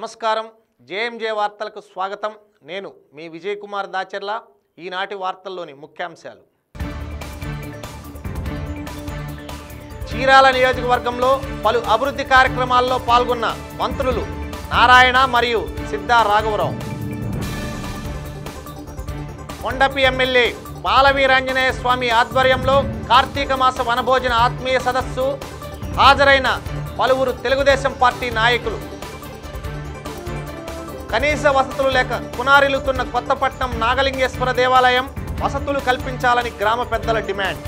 నమస్కారం జేఎంజే వార్తలకు స్వాగతం నేను మీ విజయ్ కుమార్ దాచెర్ల ఈనాటి వార్తల్లోని ముఖ్యాంశాలు చీరాల నియోజకవర్గంలో పలు అభివృద్ధి కార్యక్రమాల్లో పాల్గొన్న మంత్రులు నారాయణ మరియు సిద్ధా రాఘవరావు కొండపి ఎమ్మెల్యే బాలవీరాంజనేయ స్వామి ఆధ్వర్యంలో కార్తీక మాస వనభోజన ఆత్మీయ సదస్సు హాజరైన పలువురు తెలుగుదేశం పార్టీ నాయకులు కనీస వసతులు లేక కునారిల్లుతున్న కొత్తపట్నం నాగలింగేశ్వర దేవాలయం వసతులు కల్పించాలని గ్రామ పెద్దల డిమాండ్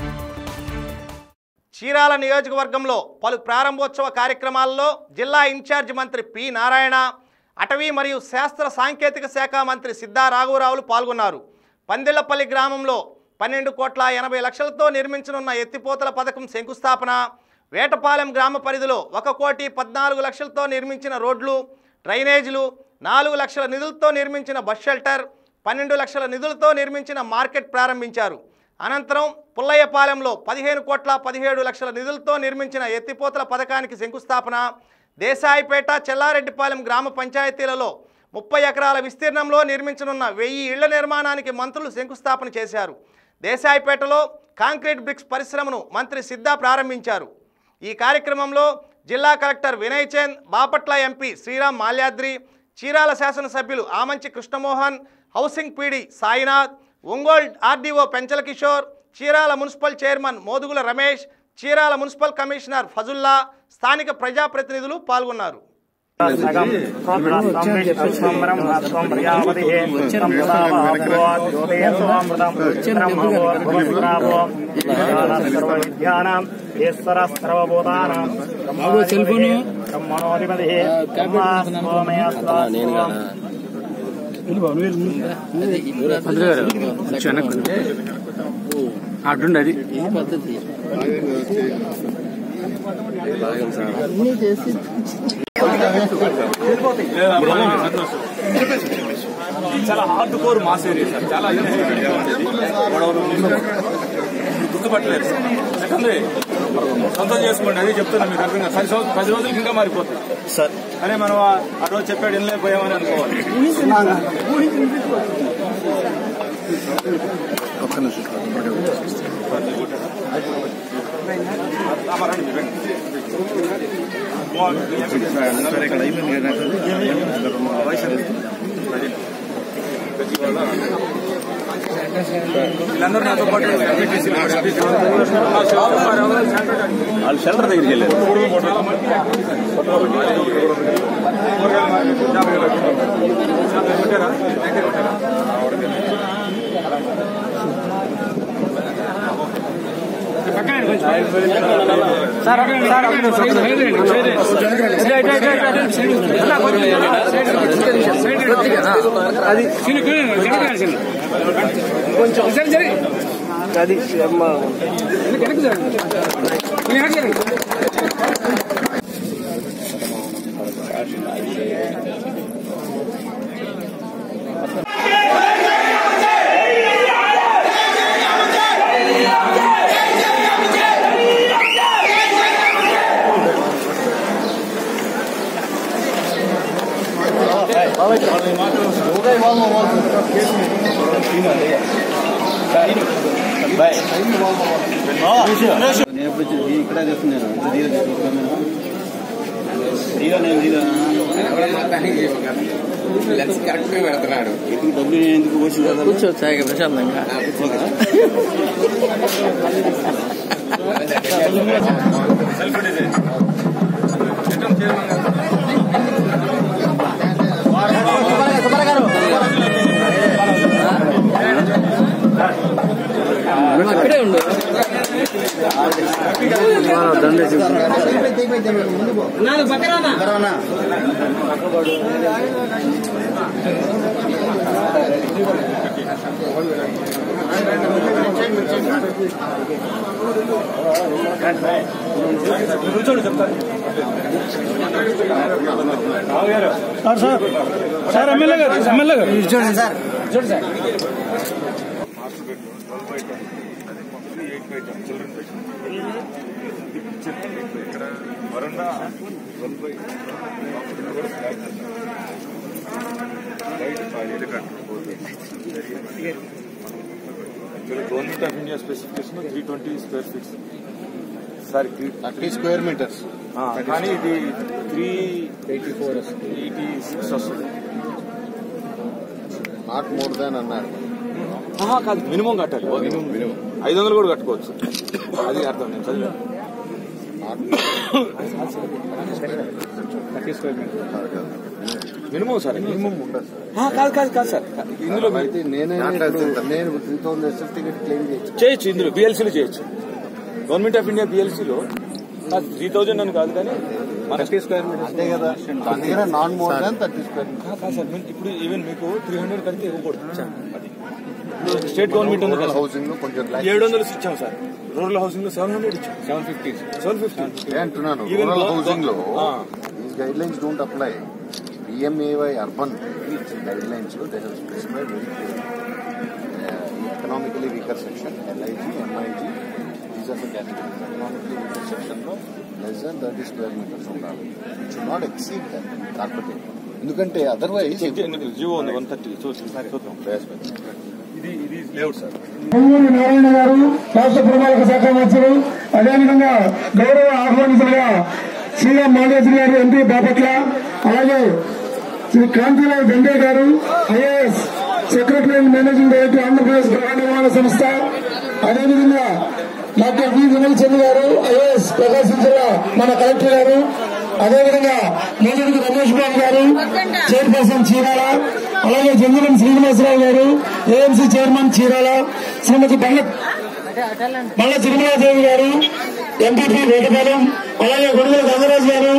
చీరాల నియోజకవర్గంలో పలు ప్రారంభోత్సవ కార్యక్రమాల్లో జిల్లా ఇన్ఛార్జ్ మంత్రి పి నారాయణ అటవీ మరియు శాస్త్ర సాంకేతిక శాఖ మంత్రి సిద్ధా రాఘవరావులు పాల్గొన్నారు పందిళ్లపల్లి గ్రామంలో పన్నెండు కోట్ల ఎనభై లక్షలతో నిర్మించనున్న ఎత్తిపోతల పథకం శంకుస్థాపన వేటపాలెం గ్రామ పరిధిలో ఒక కోటి పద్నాలుగు లక్షలతో నిర్మించిన రోడ్లు డ్రైనేజీలు నాలుగు లక్షల నిధులతో నిర్మించిన బస్ షెల్టర్ పన్నెండు లక్షల నిధులతో నిర్మించిన మార్కెట్ ప్రారంభించారు అనంతరం పుల్లయ్యపాలెంలో పదిహేను కోట్ల పదిహేడు లక్షల నిధులతో నిర్మించిన ఎత్తిపోతల పథకానికి శంకుస్థాపన దేశాయిపేట చెల్లారెడ్డిపాలెం గ్రామ పంచాయతీలలో ముప్పై ఎకరాల విస్తీర్ణంలో నిర్మించనున్న వెయ్యి ఇళ్ల నిర్మాణానికి మంత్రులు శంకుస్థాపన చేశారు దేశాయిపేటలో కాంక్రీట్ బ్రిక్స్ పరిశ్రమను మంత్రి సిద్ధా ప్రారంభించారు ఈ కార్యక్రమంలో జిల్లా కలెక్టర్ వినయ్ చంద్ బాపట్ల ఎంపీ శ్రీరామ్ మాల్యాద్రి చీరాల శాసనసభ్యులు Amanchi Krishnamohan housing PD Sainath Ongole RDO Penchala Kishore Chirala municipal chairman Modugula Ramesh Chirala municipal commissioner Fazulla స్థానిక ప్రజాప్రతినిధులు పాల్గొన్నారు సగం స్వం విష్ణుస్వం బ్రహ్మస్వం ప్రజాపతిః తం ప్రదావాభోద్యోతేస్వామృతం బ్రహ్మవోర్భువస్రావో సర్వవిద్యానాం ఈశ్వర సర్వభూతానాం బ్రహ్మణోధిపతిః బ్రహ్మా స్వమయ స్వాస్వం అటుండి అది చాలా hardcore mass area sir చాలా గొడవలు గుర్తుపట్టలేదు సార్ సెకండరీ సొంతం చేసుకోండి అదే చెప్తున్నా మీకు అర్థం కాదు పది సంవత్సరం పది రోజులకి ఇంకా మారిపోతుంది సార్ అనే మనం ఆ ఆ రోజు చెప్పాడు వెళ్ళలేకపోయామని అనుకోవాలి అమరండి మీరు రండి. వీళ్ళందరూ నాతో పాటు వాళ్ళు షెల్టర్ దగ్గరికి వెళ్ళారు ఇక్కడ చేస్తున్నాను ఇంత దీని దీగా నేను దీగా లెన్స్ కరెక్ట్ గా పెడుతున్నాడు ఎందుకు డబ్బులు నేను ఎందుకు పోసి కూర్చోవచ్చు హాయిగా ప్రశాంతంగా సెల్ఫ్ డిజైన్ రిటర్న్ చేయమని కాదు. అక్కడే ఉండు కూర్చోండి చెప్తాను సార్ ఎమ్మెల్యే గారు ఎమ్మెల్యే గారు master bedroom twelve by ten అది మొత్తం eight by ten children bedroom చెప్పండి ఇక్కడ వరండా one by government of India specification three twenty square feets sorry thirty square metres కానీ ఇది three eighty four eighty six వస్తుంది నాట్ మోర్ దాన్ అన్నారు ఆహా, కాదు మినిమం కట్టాలి మినిమం మినిమం ఐదు వందలు కూడా కట్టుకోవచ్చు అది అర్థం నేను చదివాను మినిమం సార్ మినిమం కాదు కాదు కాదు సార్ ఇందులో మీ- అయితే నేనే ఇప్పుడు నేను three thousand SF ticket claim చేయొచ్చు చేయొచ్చు ఇందులో బిఎల్సీలో చేయొచ్చు గవర్నమెంట్ ఆఫ్ ఇండియా బిఎల్సీలో త్రీ థౌజండ్ అని కాదు కానీ మన స్క్వేర్ మీటర్ అంతే కదా దాని దగ్గర non more than thirty square metres కాదు సార్ మీ- ఇప్పుడు ఈవెన్ మీకు త్రీ హండ్రెడ్ కడితే ఇవ్వకూడదు అది ఇప్పుడు స్టేట్ గవర్నమెంట్ ఉంది కదా సార్. హౌసింగ్ లో కొంచెం రిలాక్స్ ఏడు వందలు ఇచ్చాం సార్ రూరల్ హౌసింగ్ లో సెవెన్ హండ్రెడ్ ఇచ్చాం సెవెన్ ఫిఫ్టీ సెవెన్ ఫిఫ్టీ అంటున్నాను Even రూరల్ though- హౌసింగ్ లో ఆ. These guidelines don't apply PMAY urban guidelines లో they have specified very clear economically weaker section LIG MIG these are the categories economically weaker section లో less than thirty square metres ఉండాలి it should not exceed that corporate ఎందుకంటే otherwise GO ఉంది one thirty చూద్దాం ఇది ఇది layout sir Ponguru Narayana గారు రాష్ట్ర పురపాలక శాఖ మంత్రులు అదేవిధంగా గౌరవ ఆహ్వానితులుగా శ్రీరామ్ మాండేశ్వరి గారు ఎంపీ బాపట్ల అలాగే శ్రీ కాంతిరావు దండే గారు IAS secretary and managing director Andhra Pradesh గృహ నిర్మాణ సంస్థ అదేవిధంగా డాక్టర్ వి విమల్ చంద్ర గారు ఐఏఎస్ ప్రకాశం జిల్లా మన కలెక్టర్ గారు అదేవిధంగా మొదటి రమేష్ బాబు గారు చైర్పర్సన్ చీరాల అలాగే జంగులం శ్రీనివాసరావు గారు ఏఎంసీ చైర్మన్ చీరాల శ్రీమతి బండ బండ తిరుమలాదేవి గారు ఎంపీపీ వేటపాలెం అలాగే గొడవల గంగరాజు గారు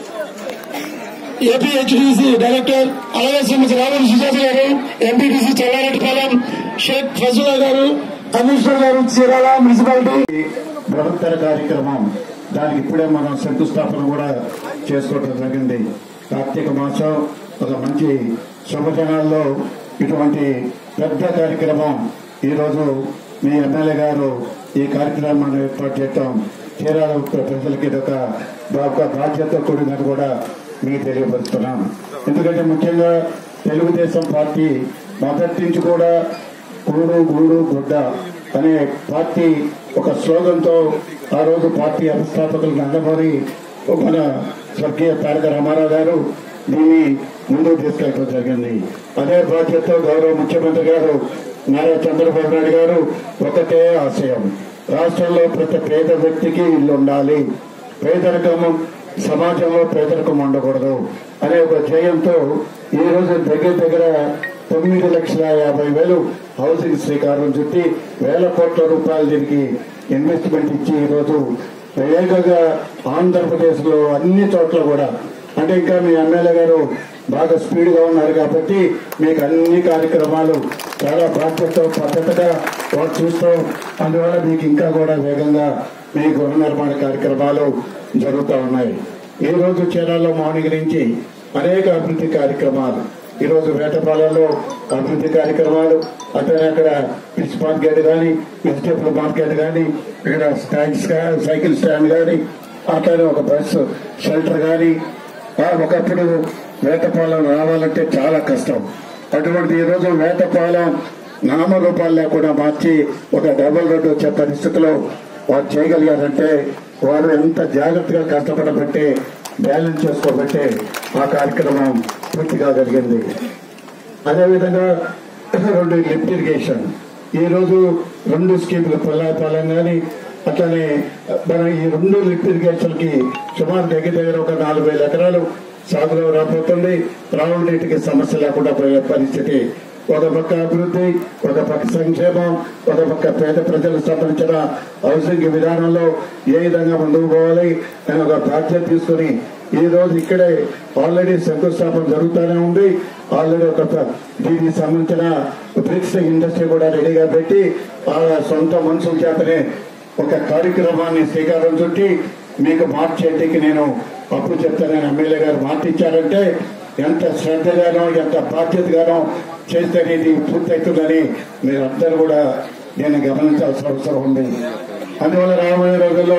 ఏపీ హెచ్డిసి డైరెక్టర్ అలాగే శ్రీమతి రావుల సుజాత గారు ఎంపీటీసీ చల్లారెడ్డిపాలెం షేక్ ఫజుల్లా గారు కమిషనర్ గారు చీరాల మున్సిపాలిటీ బృహత్తర కార్యక్రమం దానికి ఇప్పుడే మనం శంకుస్థాపన కూడా చేసుకోవడం జరిగింది కార్తీక మాసం ఒక మంచి శుభజనాల్లో ఇటువంటి పెద్ద కార్యక్రమం ఈరోజు మీ ఎమ్మెల్యే గారు ఈ కార్యక్రమాన్ని ఏర్పాటు చేయటం చీరాల ప్రజలకి ఇది ఒక ఒక బాధ్యత కూడినది కూడా మీకు తెలియపరుస్తున్నాం ఎందుకంటే ముఖ్యంగా తెలుగుదేశం పార్టీ మొదటి నుంచి కూడా కూడు గూడు గుడ్డ అనే పార్టీ ఒక స్లోగన్తో ఆ రోజు పార్టీ వ్యవస్థాపకులు నందమూరి మన స్వర్గీయ తారక రామారావు గారు దీన్ని ముందుకు తీసుకెళ్ళడం జరిగింది అదే బాధ్యతతో గౌరవ ముఖ్యమంత్రి గారు నారా చంద్రబాబు నాయుడు గారు ఒకటే ఆశయం రాష్ట్రంలో ప్రతి పేద వ్యక్తికి ఇల్లు ఉండాలి పేదరికం సమాజంలో పేదరికం ఉండకూడదు అనే ఒక ధ్యేయంతో ఈ రోజు దగ్గర దగ్గర తొమ్మిది లక్షల యాభై వేలు హౌసింగ్ శ్రీకారం చుట్టి వేల కోట్ల రూపాయలు దీనికి ఇన్వెస్ట్మెంట్ ఇచ్చి ఈ రోజు వేగంగా ఆంధ్రప్రదేశ్ లో అన్ని చోట్ల కూడా అంటే ఇంకా మీ ఎమ్మెల్యే గారు బాగా స్పీడ్ గా ఉన్నారు కాబట్టి మీకు అన్ని కార్యక్రమాలు చాలా బాధ్యత పద్ధతిగా వాళ్ళు చూస్తాం అందువల్ల మీకు ఇంకా కూడా వేగంగా మీ గృహ నిర్మాణ కార్యక్రమాలు జరుగుతూ ఉన్నాయి ఈ రోజు చీరాల్లో మార్నింగ్ నుంచి అనేక అభివృద్ధి కార్యక్రమాలు ఈ రోజు వేటపాలెంలో అభివృద్ధి కార్యక్రమాలు అతనే అక్కడ ఫిష్ మార్కెట్ కానీ వెజిటేబుల్ మార్కెట్ కానీ ఇక్కడ స్నాక్స్ గా- సైకిల్ స్టాండ్ కానీ అట్లనే ఒక బస్సు షెల్టర్ కానీ ఆ ఒకప్పుడు వేటపాలెం రావాలంటే చాలా కష్టం అటువంటి ఈ రోజు వేటపాలెం నామరూపాలు లేకుండా మార్చి ఒక డబుల్ రోడ్డు వచ్చే పరిస్థితిలో వారు చేయగలిగారంటే వారు ఎంత జాగ్రత్తగా కష్టపడబట్టే బ్యాలెన్స్ చేసుకోబట్టే ఆ కార్యక్రమం పూర్తి కాగలిగింది అదేవిధంగా రెండు లిఫ్ట్ ఇరిగేషన్ ఈ రోజు రెండు స్కీములు పొల్లాపాలెం కానీ అట్లనే మన ఈ రెండు లిఫ్ట్ ఇరిగేషన్ కి సుమారు దగ్గర దగ్గర ఒక నాలుగు వేల ఎకరాలు సాగులో రాబోతుంది త్రాగునీటికి సమస్య లేకుండా పోయే పరిస్థితి ఒక పక్క అభివృద్ధి ఒక పక్క సంక్షేమం ఒక పక్క పేద ప్రజలకు సంబంధించిన హౌసింగ్ విధానంలో ఏ విధంగా ముందుకు పోవాలి అని ఒక బాధ్యత తీసుకుని ఈ రోజు ఇక్కడే ఆల్రెడీ శంకుస్థాపన జరుగుతూనే ఉంది ఆల్రెడీ ఒక ప- దీనికి సంబంధించిన బ్రిక్స్ ఇండస్ట్రీ కూడా రెడీగా పెట్టి ఆ సొంత మనుషుల చేతనే ఒక కార్యక్రమాన్ని శ్రీకారం చుట్టి మీకు మార్చేటికి నేను అప్పుడు చెప్తానని ఎమ్మెల్యే గారు మాట ఇచ్చారంటే ఎంత శ్రద్ధగానో ఎంత బాధ్యతగానో చేస్తే ఇది పూర్తవుతుందని మీరందరూ కూడా నేను గమనించాల్సిన అవసరం ఉంది అందువల్ల రాబోయే రోజుల్లో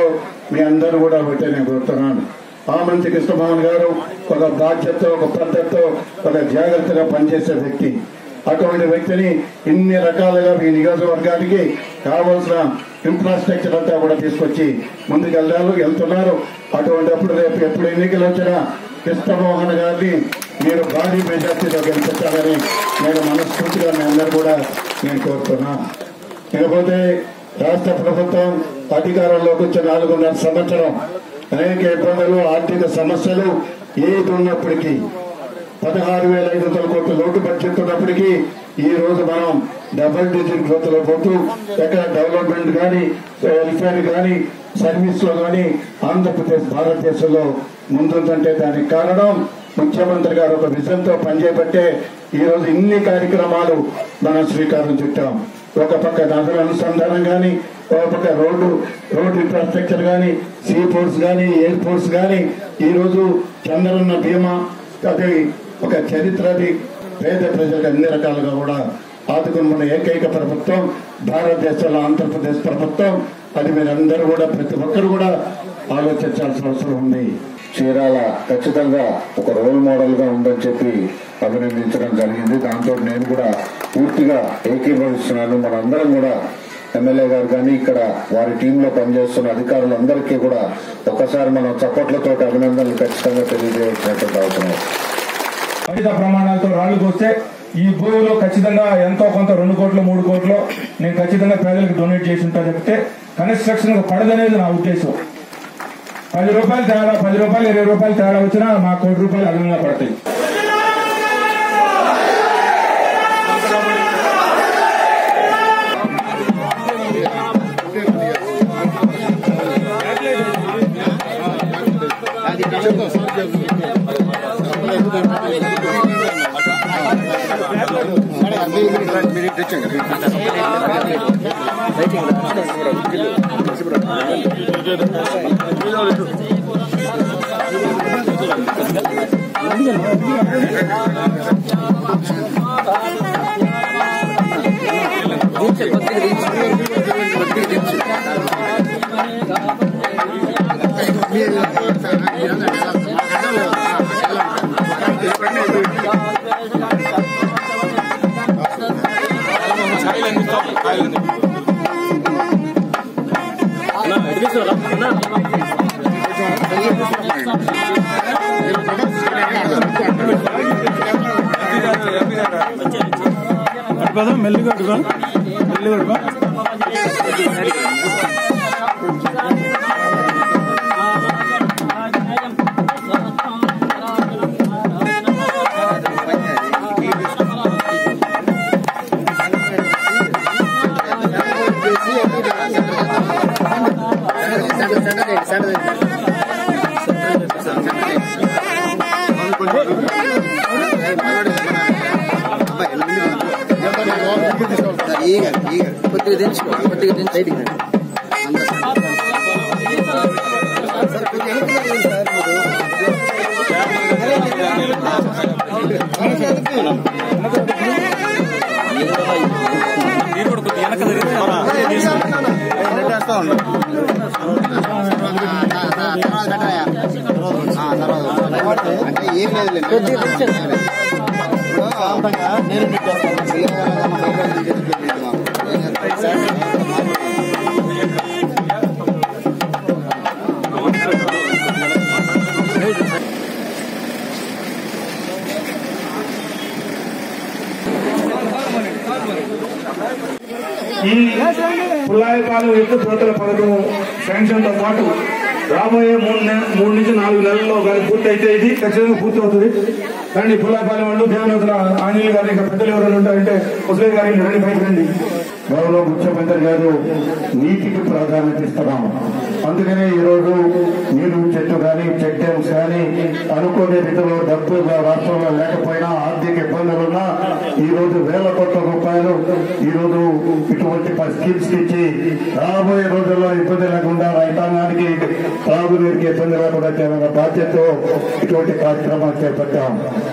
మీ అందరూ కూడా ఒకటే నేను కోరుతున్నాను ఆ మంచి కృష్ణమోహన్ గారు ఒక బాధ్యతతో ఒక పద్ధతితో ఒక జాగ్రత్తగా పనిచేసే వ్యక్తి అటువంటి వ్యక్తిని ఇన్ని రకాలుగా మీ నియోజకవర్గానికి కావాల్సిన ఇన్ఫ్రాస్ట్రక్చర్ అంతా కూడా తీసుకొచ్చి ముందుకు వెళ్ళారు వెళ్తున్నారు అటువంటిప్పుడు రేపు ఎప్పుడు ఎన్నికలు వచ్చినా కృష్ణమోహన్ గారిని మీరు భారీ మెజార్టీతో గెలిపించాలని నేను మనస్ఫూర్తిగా మీ అందరూ కూడా నేను కోరుతున్నా ఇకపోతే రాష్ట్ర ప్రభుత్వం అధికారంలోకి వచ్చే నాలుగున్నర సంవత్సరం అనేక ఇబ్బందులు ఆర్థిక సమస్యలు ఏది ఉన్నప్పటికీ పదహారు వేల ఐదు వందల కోట్ల లోటు బడ్జెట్ ఉన్నప్పటికీ ఈ రోజు మనం డబుల్ డిజిట్ గ్రోత్ లో పోతూ ఎక్కడ డెవలప్మెంట్ కానీ వెల్ఫేర్ కానీ సర్వీస్ లో కానీ ఆంధ్రప్రదేశ్ భారతదేశంలో ముందుందంటే దానికి కారణం ముఖ్యమంత్రి గారు ఒక విజన్ తో పనిచేయబట్టే ఈ రోజు ఇన్ని కార్యక్రమాలు మనం శ్రీకారం చుట్టాం ఒక పక్క నగర అనుసంధానం కానీ ఒక పక్క రోడ్డు రోడ్డు ఇన్ఫ్రాస్ట్రక్చర్ కానీ సీ పోర్ట్స్ కానీ ఎయిర్ పోర్ట్స్ కానీ ఈ రోజు చంద్రన్న బీమా అది ఒక చరిత్రది పేద ప్రజలకు అన్ని రకాలుగా కూడా ఆదుకున్న ఏకైక ప్రభుత్వం భారతదేశంలో ఆంధ్రప్రదేశ్ ప్రభుత్వం అది మీరందరూ కూడా ప్రతి ఒక్కరు కూడా ఆలోచించాల్సిన అవసరం ఉంది చీరాల ఖచ్చితంగా ఒక రోల్ మోడల్ గా ఉందని చెప్పి అభినందించడం జరిగింది దాంతో నేను కూడా పూర్తిగా ఏకీభవిస్తున్నాను మనందరం కూడా ఎమ్మెల్యే గారు కానీ ఇక్కడ వారి టీంలో పనిచేస్తున్న అధికారులందరికీ కూడా ఒకసారి మనం చప్పట్లతో అభినందనలు ఖచ్చితంగా తెలియజేయాల్సినటువంటి అవసరం ఖచ్చిత ప్రమాణాలతో రాళ్లు పోస్తే ఈ భూమిలో ఖచ్చితంగా ఎంతో కొంత రెండు కోట్లు మూడు కోట్లు నేను ఖచ్చితంగా పేదలకు డొనేట్ చేసి ఉంటా చెప్తే కన్స్ట్రక్షన్ పడదనేది నా ఉద్దేశం పది రూపాయలు తేడా పది రూపాయలు ఇరవై రూపాయలు తేడా వచ్చినా మా కోటి రూపాయలు అదనంగా పడతాయి మెల్లిగా అడుగు మెల్లిగా అడుగు కొద్దిగా దించుకో కొద్దిగా దించు కొద్దిగా దించండి ఈ పుల్లాయిపాలెం ఎత్తుపోతల పథకం శాంక్షన్ తో పాటు రాబోయే మూడు నె- మూడు నుంచి నాలుగు నెలల్లో కానీ పూర్తి అయితే ఇది ఖచ్చితంగా పూర్తి అవుతుంది కానీ పుల్లాయిపాలెం వాళ్ళు దేవనతుల ఆంజనేయులు గారు ఇంకా పెద్దలు ఎవరైనా ఉంటారంటే ముస్లిం గారి రండి పైకి రండి గౌరవ ముఖ్యమంత్రి గారు నీటికి ప్రాధాన్యత ఇస్తున్నాం అందుకనే ఈ రోజు నీరు చెట్టు కానీ చెక్ డ్యామ్స్ కానీ అనుకోని రీతిలో డబ్బు రాష్ట్రంలో లేకపోయినా ఆర్థిక ఇబ్బందులున్నా ఈ రోజు వేల కోట్ల రూపాయలు ఈ రోజు ఇటువంటి స్కీమ్స్ ఇచ్చి రాబోయే రోజుల్లో ఇబ్బంది లేకుండా రైతాంగానికి తాగునీరుకి ఇబ్బంది లేకుండా చేయాలన్న బాధ్యతతో ఇటువంటి కార్యక్రమాలు చేపట్టాం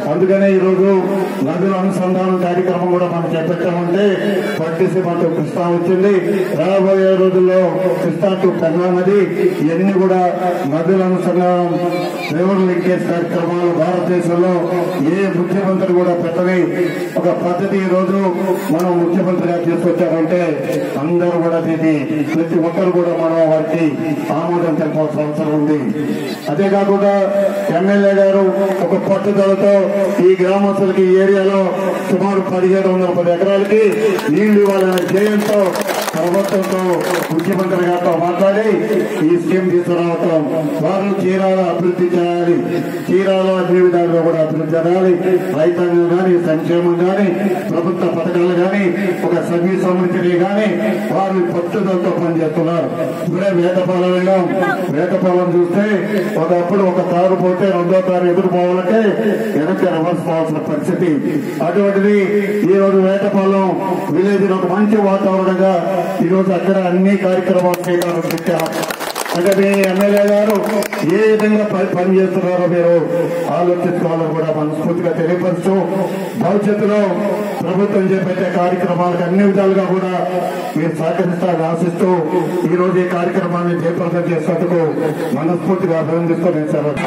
అందుకనే ఈరోజు నదుల అనుసంధానం కార్యక్రమం కూడా మనం చేపట్టామంటే పట్టిసీమ టు కృష్ణా వచ్చింది రాబోయే రోజుల్లో కృష్ణా టు పెన్నా నది ఇవన్నీ కూడా నదుల అనుసంధానం రివర్ లింకేజ్ కార్యక్రమాలు భారతదేశంలో ఏ ముఖ్యమంత్రి కూడా పెట్టని ఒక పద్ధతి ఈ రోజు మనం ముఖ్యమంత్రిగా తీసుకొచ్చారంటే అందరూ కూడా దీన్ని ప్రతి ఒక్కరు కూడా మనం వారికి ఆమోదం తెలపాల్సిన అవసరం ఉంది అదే కాకుండా ఎమ్మెల్యే గారు ఒక పట్టుదలతో ఈ గ్రామస్తులకి ఈ ఏరియాలో సుమారు పదిహేడు వందల పది ఎకరాలకి నీళ్లు ఇవ్వాలనే ధ్యేయంతో ప్రభుత్వంతో ముఖ్యమంత్రి గారితో మాట్లాడి ఈ స్కీమ్ తీసుకురావటం వారు చీరాల అభివృద్ధి చేయాలి చీరాల అన్ని విధాలుగా కూడా అభివృద్ధి చేయాలి రైతాంగం కానీ సంక్షేమం కానీ ప్రభుత్వ పథకాలు కానీ ఒక సర్వీస్ సమితిని కానీ వారు పట్టుదలతో పనిచేస్తున్నారు ఇప్పుడే వేటపాలెం వెళ్ళాం వేటపాలెం చూస్తే ఒకప్పుడు ఒక కారు పోతే రెండో కారు ఎదురు పోవాలంటే వెనక్కి రివర్స్ పోవాల్సిన పరిస్థితి అటువంటిది ఈ రోజు వేటపాలెం విలేజ్ ఒక మంచి వాతావరణంగా ఈ రోజు అక్కడ అన్ని కార్యక్రమాలు శ్రీకారం చుట్టాం అంటే మీ ఎమ్మెల్యే గారు ఏ విధంగా పని పని చేస్తున్నారో మీరు ఆలోచించుకోవాలని కూడా మనస్ఫూర్తిగా తెలియపరుస్తూ భవిష్యత్తులో ప్రభుత్వం చేపట్టే కార్యక్రమాలకు అన్ని విధాలుగా కూడా మీరు సహకరిస్తారని ఆశిస్తూ ఈ రోజు ఈ కార్యక్రమాన్ని జయప్రదం చేసినందుకు మనస్ఫూర్తిగా అభినందిస్తూ నేను సెలవు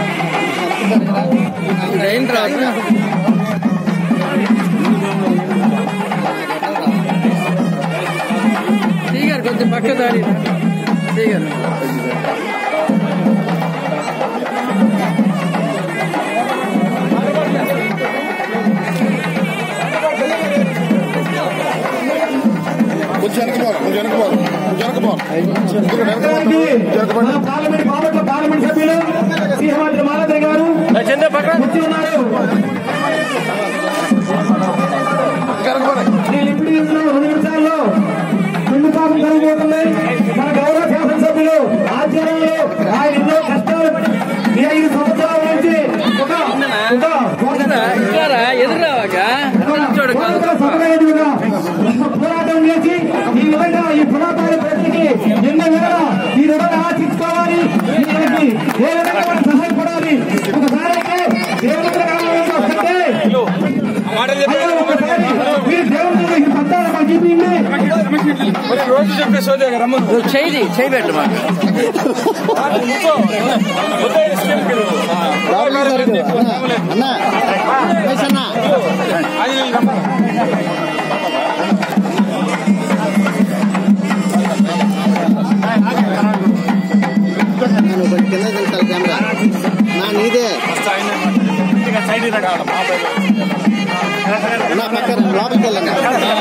ఏంట్రా శ్రీగారు కొంచెం పక్క దారి శ్రీగారు కొంచెం వెనకపోవాలి కొంచెం వెనకపోవాలి కొంచెం వెనకపోవాలి మన పార్లమెంట్ బాపట్ల పార్లమెంట్ సభ్యులు సింహమాద్రి మాలద్రి గారు వచ్చి ఉన్నారు నేను ఇప్పుడు చూస్తున్నాను రెండు నిమిషాల్లో పిండి పాపం కలిగిపోతుంది మన గౌరవ శాసనసభ్యులు ఆచార్యులు ఆయన ఎన్నో కష్టాలు పడి ఈ ఐదు సంవత్సరాల నుంచి ఒక ఒక ఇట్లారా ఎదురావాక చూడు పోరాట సమరయోధులుగా పోరాటం చేసి ఈ విధంగా ఈ పురాతన ప్రజలకి ఎన్నో వేళ ఈ విధంగా ఆశించుకోవాలి వీళ్ళకి ఏ విధంగా మనం సహాయపడాలి ఒకసారి అయితే దేవుడి కాలంలో వస్తుంటే అయ్యో ఒకసారి మీరు దేవుడి ఈ పట్టాలు మాకు చూపించండి రోజు చెప్పే సోదే రమ్మను నువ్వు చేయి చేయి పెట్టు మాకు నా నీదే నా పక్కన లోపలికి వెళ్ళండి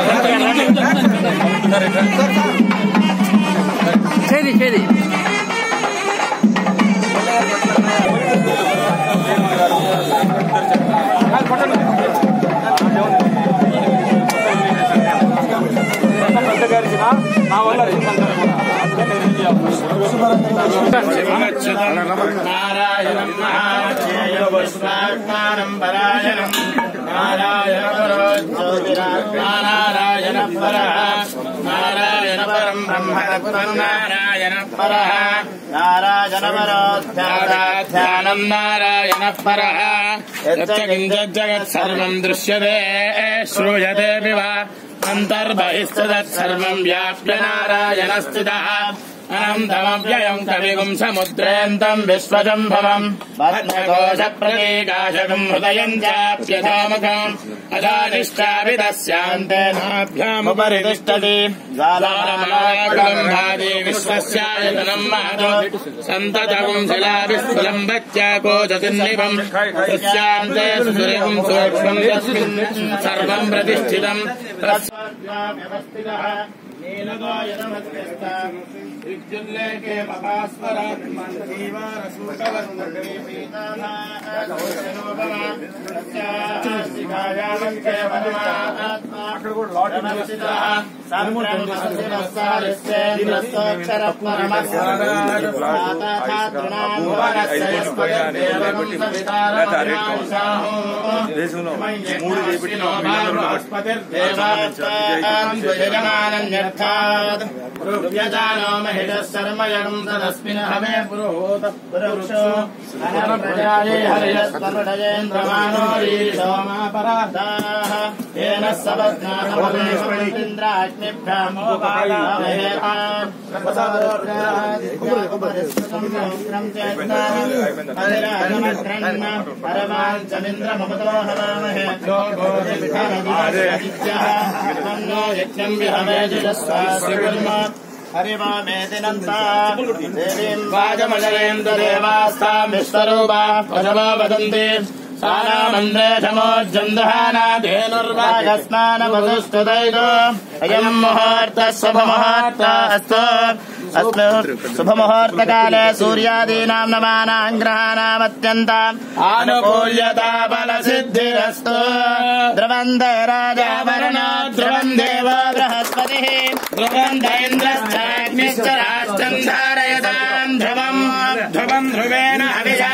చేది చేది నా వల్ల నారాయణం మహాచేయవస్మాత్మానం పరాయణం నారాయణ పరో నారాయణ పర నారాయణ పరం బ్రహ్మతత్వం నారాయణ పర నారాయణ పరోధ్యానం నారాయణ పర జగత్ సర్వం దృశ్యతే శ్రూయతే వివా అంతర్బహిస్తదత్సర్వం వ్యాప్య నారాయణ స్థితः అనంతమవ్యయం కవిగుం సముద్రేంతం విశ్వజంభవం పద్మకోశ ప్రతీకాశకం హృదయం చాప్యతామకం అదాదిష్టావిదస్యాంతేనాభ్యాముపరి తిష్టతి జ్వాలామాకులం భాతి విశ్వస్యాయతనం మహతో సంతతం శిలావిస్ఫులం వచ్చాకోచతిన్నివం తస్యాంతే సుసురివం సూక్ష్మం యస్మిన్ సర్వం ప్రతిష్ఠితం తస్వ్యవస్థితः నీలగాయనమధ్యస్థ విద్యుల్లేఖే మహాస్వరాత్మీవారసూటవస్త్రే దేశంలో మూడు చేపట్టి ృవ్యజానో మహిళ శర్మయం తదస్మిన్ హమే పురోహూత పురుషో అనప్రజాయే హరియస్మరుడయేంద్రమానో రీశోమాపరాధాః येन हरिवामेदिनन्ता देवीम् वाजमजयेन्द्रदेवास्ताम् विश्वरूपा पशवा वदन्ति सानामन्देशमोज्जन्दहानाधेनुर्वाजस्नानवधुस्तुदैतो अयम् मुहूर्तः शुभमुहूर्तः अस्तु अस्मिन् शुभमुहूर्तकाले सूर्यादीनाम् नवानाम् ग्रहाणामत्यन्ताम् आनुकूल्यता बलसिद्धिरस्तु ध्रुवन्ते राजावरणो ध्रुवम् देव बृहस्पतिः ध्रुवन्त इन्द्रश्चाग्निश्च राष्ट्रम् धारयताम् ध्रुवम् ध्रुवम् ध्रुवेण हविषा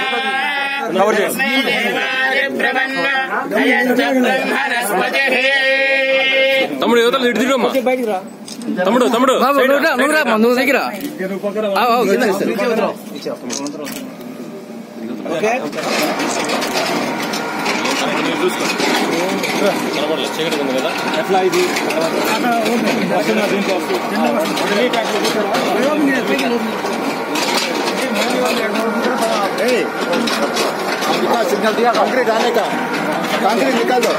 తమ్ముడు యువతలు ఇటు దిగమ్మా తమ్ముడు తమ్ముడు బాబు సైడ్ రా, నువ్వు రా, నువ్వు రా, నువ్వు దగ్గర ఆ, ఆ, కింద ఇస్తారు. కనపడలేదు చీకటి ఉంది కదా ఎట్లా ఇది దీంట్లో सिग्नल दिया कंक्रीट आने का कंक्रीट निकाल दो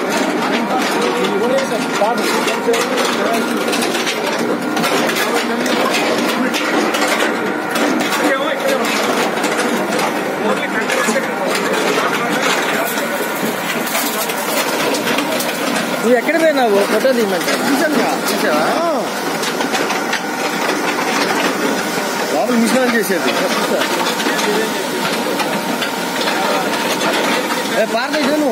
నువ్వు ఎక్కడ పోయినావు ఫోటో తీయమంటే చూసావా లోపల మిషన్ చేసేది ఏ పారదీశాను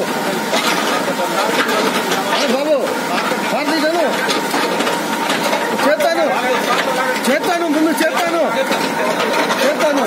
బాబు పారదీశాను చేస్తాను చేస్తాను ముందు చేస్తాను చేస్తాను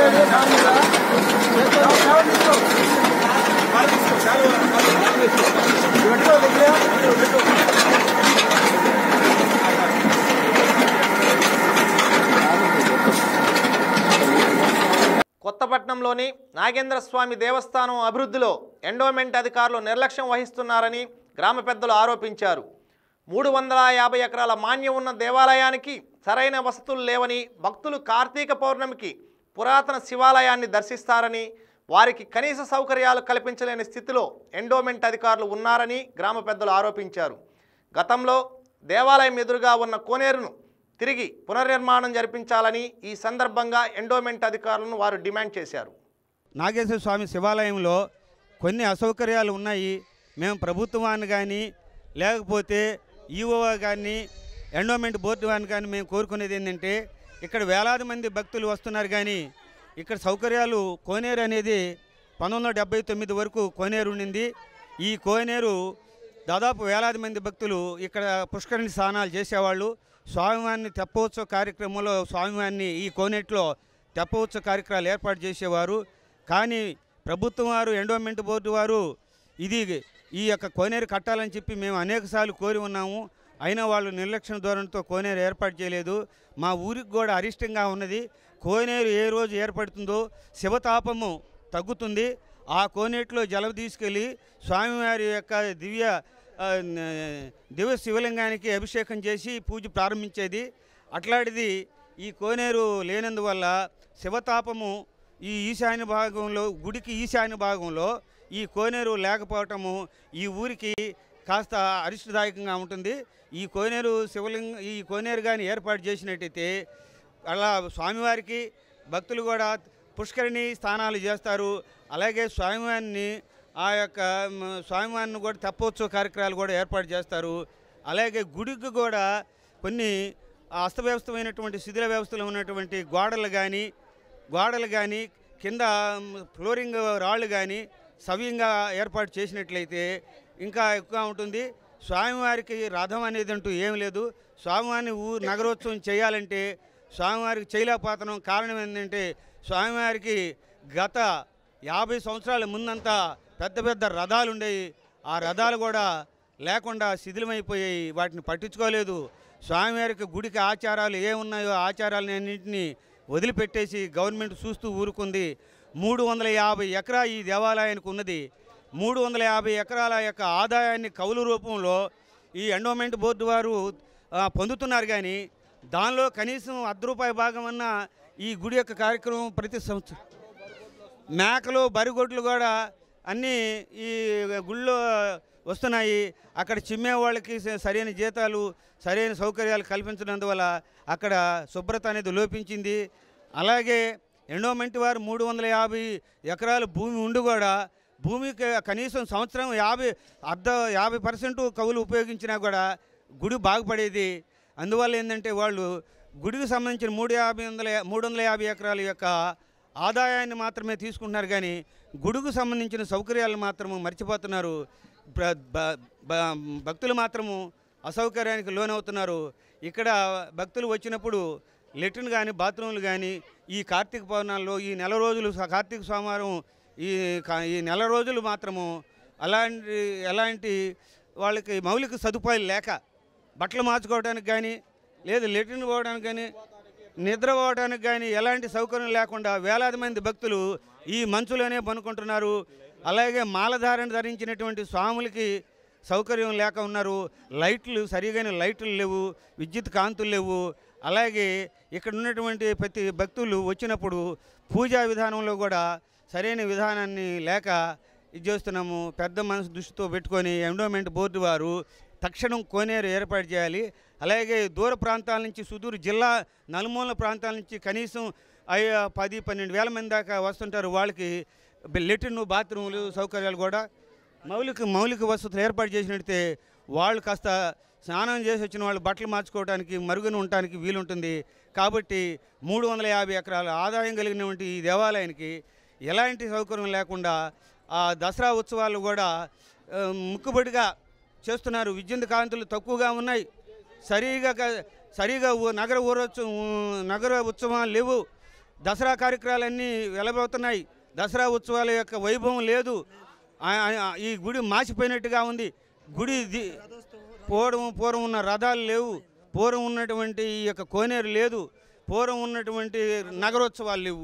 కొత్తపట్నంలోని నాగేంద్రస్వామి దేవస్థానం అభివృద్ధిలో ఎండోమెంట్ అధికారులు నిర్లక్ష్యం వహిస్తున్నారని గ్రామ పెద్దలు ఆరోపించారు మూడు వందల యాభై ఎకరాల మాన్యం ఉన్న దేవాలయానికి సరైన వసతులు లేవని భక్తులు కార్తీక పౌర్ణమికి పురాతన శివాలయాన్ని దర్శిస్తారని వారికి కనీస సౌకర్యాలు కల్పించలేని స్థితిలో ఎండోమెంట్ అధికారులు ఉన్నారని గ్రామ పెద్దలు ఆరోపించారు గతంలో దేవాలయం ఎదురుగా ఉన్న కోనేరును తిరిగి పునర్నిర్మాణం జరిపించాలని ఈ సందర్భంగా ఎండోమెంట్ అధికారులను వారు డిమాండ్ చేశారు నాగేశ్వర స్వామి శివాలయంలో కొన్ని అసౌకర్యాలు ఉన్నాయి మేము ప్రభుత్వాన్ని కానీ లేకపోతే ఈఓ కానీ ఎండోమెంట్ బోర్డు వారిని కానీ మేము కోరుకునేది ఏంటంటే ఇక్కడ వేలాది మంది భక్తులు వస్తున్నారు కానీ ఇక్కడ సౌకర్యాలు కోనేరు అనేది పంతొమ్మిది వందల డెబ్బై తొమ్మిది వరకు కోనేరు ఉండింది ఈ కోనేరు దాదాపు వేలాది మంది భక్తులు ఇక్కడ పుష్కరిణి స్నానాలు చేసేవాళ్ళు స్వామివారిని తెప్పోత్సవ కార్యక్రమంలో స్వామివారిని ఈ కోనేటిలో తెప్పోత్సవ కార్యక్రమాలు ఏర్పాటు చేసేవారు కానీ ప్రభుత్వం వారు ఎండోమెంట్ బోర్డు వారు ఇది ఈ యొక్క కోనేరు కట్టాలని చెప్పి మేము అనేకసార్లు కోరి ఉన్నాము అయినా వాళ్ళు నిర్లక్ష్య ధోరణితో కోనేరు ఏర్పాటు చేయలేదు మా ఊరికి కూడా అరిష్టంగా ఉన్నది కోనేరు ఏ రోజు ఏర్పడుతుందో శివతాపము తగ్గుతుంది ఆ కోనేటిలో జలం తీసుకెళ్ళి స్వామివారి యొక్క దివ్య ఆ, న- దివ్య శివలింగానికి అభిషేకం చేసి పూజ ప్రారంభించేది అట్లాంటిది ఈ కోనేరు లేనందువల్ల శివతాపము ఈ ఈశాన్య భాగంలో గుడికి ఈశాన్య భాగంలో ఈ కోనేరు లేకపోవటము ఈ ఊరికి కాస్త అరిష్టదాయకంగా ఉంటుంది ఈ కోనేరు శివలింగ ఈ కోనేరు కానీ ఏర్పాటు చేసినట్టయితే అలా స్వామివారికి భక్తులు కూడా పుష్కరిణి స్నానాలు చేస్తారు అలాగే స్వామివారిని ఆ యొక్క మ్, స్వామివారిని కూడా తెప్పోత్సవ కార్యక్రమాలు కూడా ఏర్పాటు చేస్తారు అలాగే గుడికి కూడా కొన్ని అస్తవ్యవస్థమైనటువంటి శిథిల వ్యవస్థలో ఉన్నటువంటి గోడలు కానీ గోడలు కానీ కింద మ్, ఫ్లోరింగ్ రాళ్ళు కానీ సవ్యంగా ఏర్పాటు చేసినట్లయితే ఇంకా ఎక్కువ ఉంటుంది స్వామివారికి రథం అనేది అంటూ ఏం లేదు స్వామివారిని ఊ నగరోత్సవం చేయాలంటే స్వామివారికి చేయలేకపోతున్నాం కారణం ఏంటంటే స్వామివారికి గత యాభై సంవత్సరాల ముందంతా పెద్ద పెద్ద రథాలు ఉండేవి ఆ రథాలు కూడా లేకుండా శిథిలమైపోయాయి వాటిని పట్టించుకోలేదు స్వామివారికి గుడికి ఆచారాలు ఏమున్నాయో ఆచారాలని అన్నింటినీ వదిలిపెట్టేసి గవర్నమెంట్ చూస్తూ ఊరుకుంది మూడు వందల యాభై ఎకరా ఈ దేవాలయానికి ఉన్నది మూడు వందల యాభై ఎకరాల యొక్క ఆదాయాన్ని కౌలు రూపంలో ఈ ఎండోమెంట్ బోర్డు వారు ఆ, పొందుతున్నారు కానీ దానిలో కనీసం అర్ధ రూపాయి భాగం అన్న ఈ గుడి యొక్క కార్యక్రమం ప్రతి సంవత్సరం మేకలు బరిగొడ్లు కూడా అన్నీ ఈ గుళ్ళో వస్తున్నాయి అక్కడ చిమ్మే వాళ్ళకి స- సరైన జీతాలు సరైన సౌకర్యాలు కల్పించినందువల్ల అక్కడ శుభ్రత అనేది లోపించింది అలాగే ఎండోమెంట్ వారు మూడు వందల యాభై ఎకరాల భూమి ఉండి కూడా భూమికి కనీసం సంవత్సరం యాభై అర్ధ యాభై పర్సెంట్ కవులు ఉపయోగించినా కూడా గుడి బాగుపడేది అందువల్ల ఏంటంటే వాళ్ళు గుడికి సంబంధించిన మూడు యాభై వందల మూడు వందల యాభై ఎకరాల యొక్క ఆదాయాన్ని మాత్రమే తీసుకుంటున్నారు కానీ గుడుకు సంబంధించిన సౌకర్యాలు మాత్రము మర్చిపోతున్నారు ప్ర- బ- బ- భక్తులు మాత్రము అసౌకర్యానికి లోనవుతున్నారు ఇక్కడ భక్తులు వచ్చినప్పుడు లెట్రిన్ కానీ బాత్రూమ్లు కానీ ఈ కార్తీక పౌర్ణాల్లో ఈ నెల రోజులు స- కార్తీక సోమవారం ఈ కా- ఈ నెల రోజులు మాత్రము అలాంటి ఎలాంటి వాళ్ళకి మౌలిక సదుపాయాలు లేక బట్టలు మార్చుకోవడానికి కానీ లేదు లెట్రిన్ పోవడానికి కానీ నిద్ర పోవడానికి కానీ ఎలాంటి సౌకర్యం లేకుండా వేలాది మంది భక్తులు ఈ మంచులోనే పనుకుంటున్నారు అలాగే మాలధారణ ధరించినటువంటి స్వాములకి సౌకర్యం లేక ఉన్నారు లైట్లు సరిగైన లైట్లు లేవు విద్యుత్ కాంతులు లేవు అలాగే ఇక్కడ ఉన్నటువంటి ప్రతి భక్తులు వచ్చినప్పుడు పూజా విధానంలో కూడా సరైన విధానాన్ని లేక ఇది చేస్తున్నాము పెద్ద మనసు దృష్టితో పెట్టుకొని ఎండోమెంట్ బోర్డు వారు తక్షణం కోనేరు ఏర్పాటు చేయాలి అలాగే దూర ప్రాంతాల నుంచి సుదూర జిల్లా నలుమూల ప్రాంతాల నుంచి కనీసం ఐ- పది పన్నెండు వేల మంది దాకా వస్తుంటారు వాళ్ళకి లెట్రిన్ బాత్రూములు సౌకర్యాలు కూడా మౌలిక మౌలిక వసతులు ఏర్పాటు చేసినట్టే వాళ్ళు కాస్త స్నానం చేసి వచ్చిన వాళ్ళు బట్టలు మార్చుకోవడానికి మరుగున ఉండటానికి వీలుంటుంది కాబట్టి మూడు వందల యాభై ఎకరాల ఆదాయం కలిగినటువంటి ఈ దేవాలయానికి ఎలాంటి సౌకర్యం లేకుండా ఆ దసరా ఉత్సవాలు కూడా ఆ, ముక్కుబడిగా చేస్తున్నారు విద్యుత్ కాంతులు తక్కువగా ఉన్నాయి సరిగా క- సరిగా ఊ- నగర ఊరోత్సవం నగర ఉత్సవాలు లేవు దసరా కార్యక్రమాలన్నీ వెలబోతున్నాయి దసరా ఉత్సవాల యొక్క వైభవం లేదు ఆ- ఆ- ఈ గుడి మాసిపోయినట్టుగా ఉంది గుడి ది- పూర్వం పూర్వం ఉన్న రథాలు లేవు పూర్వం ఉన్నటువంటి ఈ యొక్క కోనేరు లేదు పూర్వం ఉన్నటువంటి నగరోత్సవాలు లేవు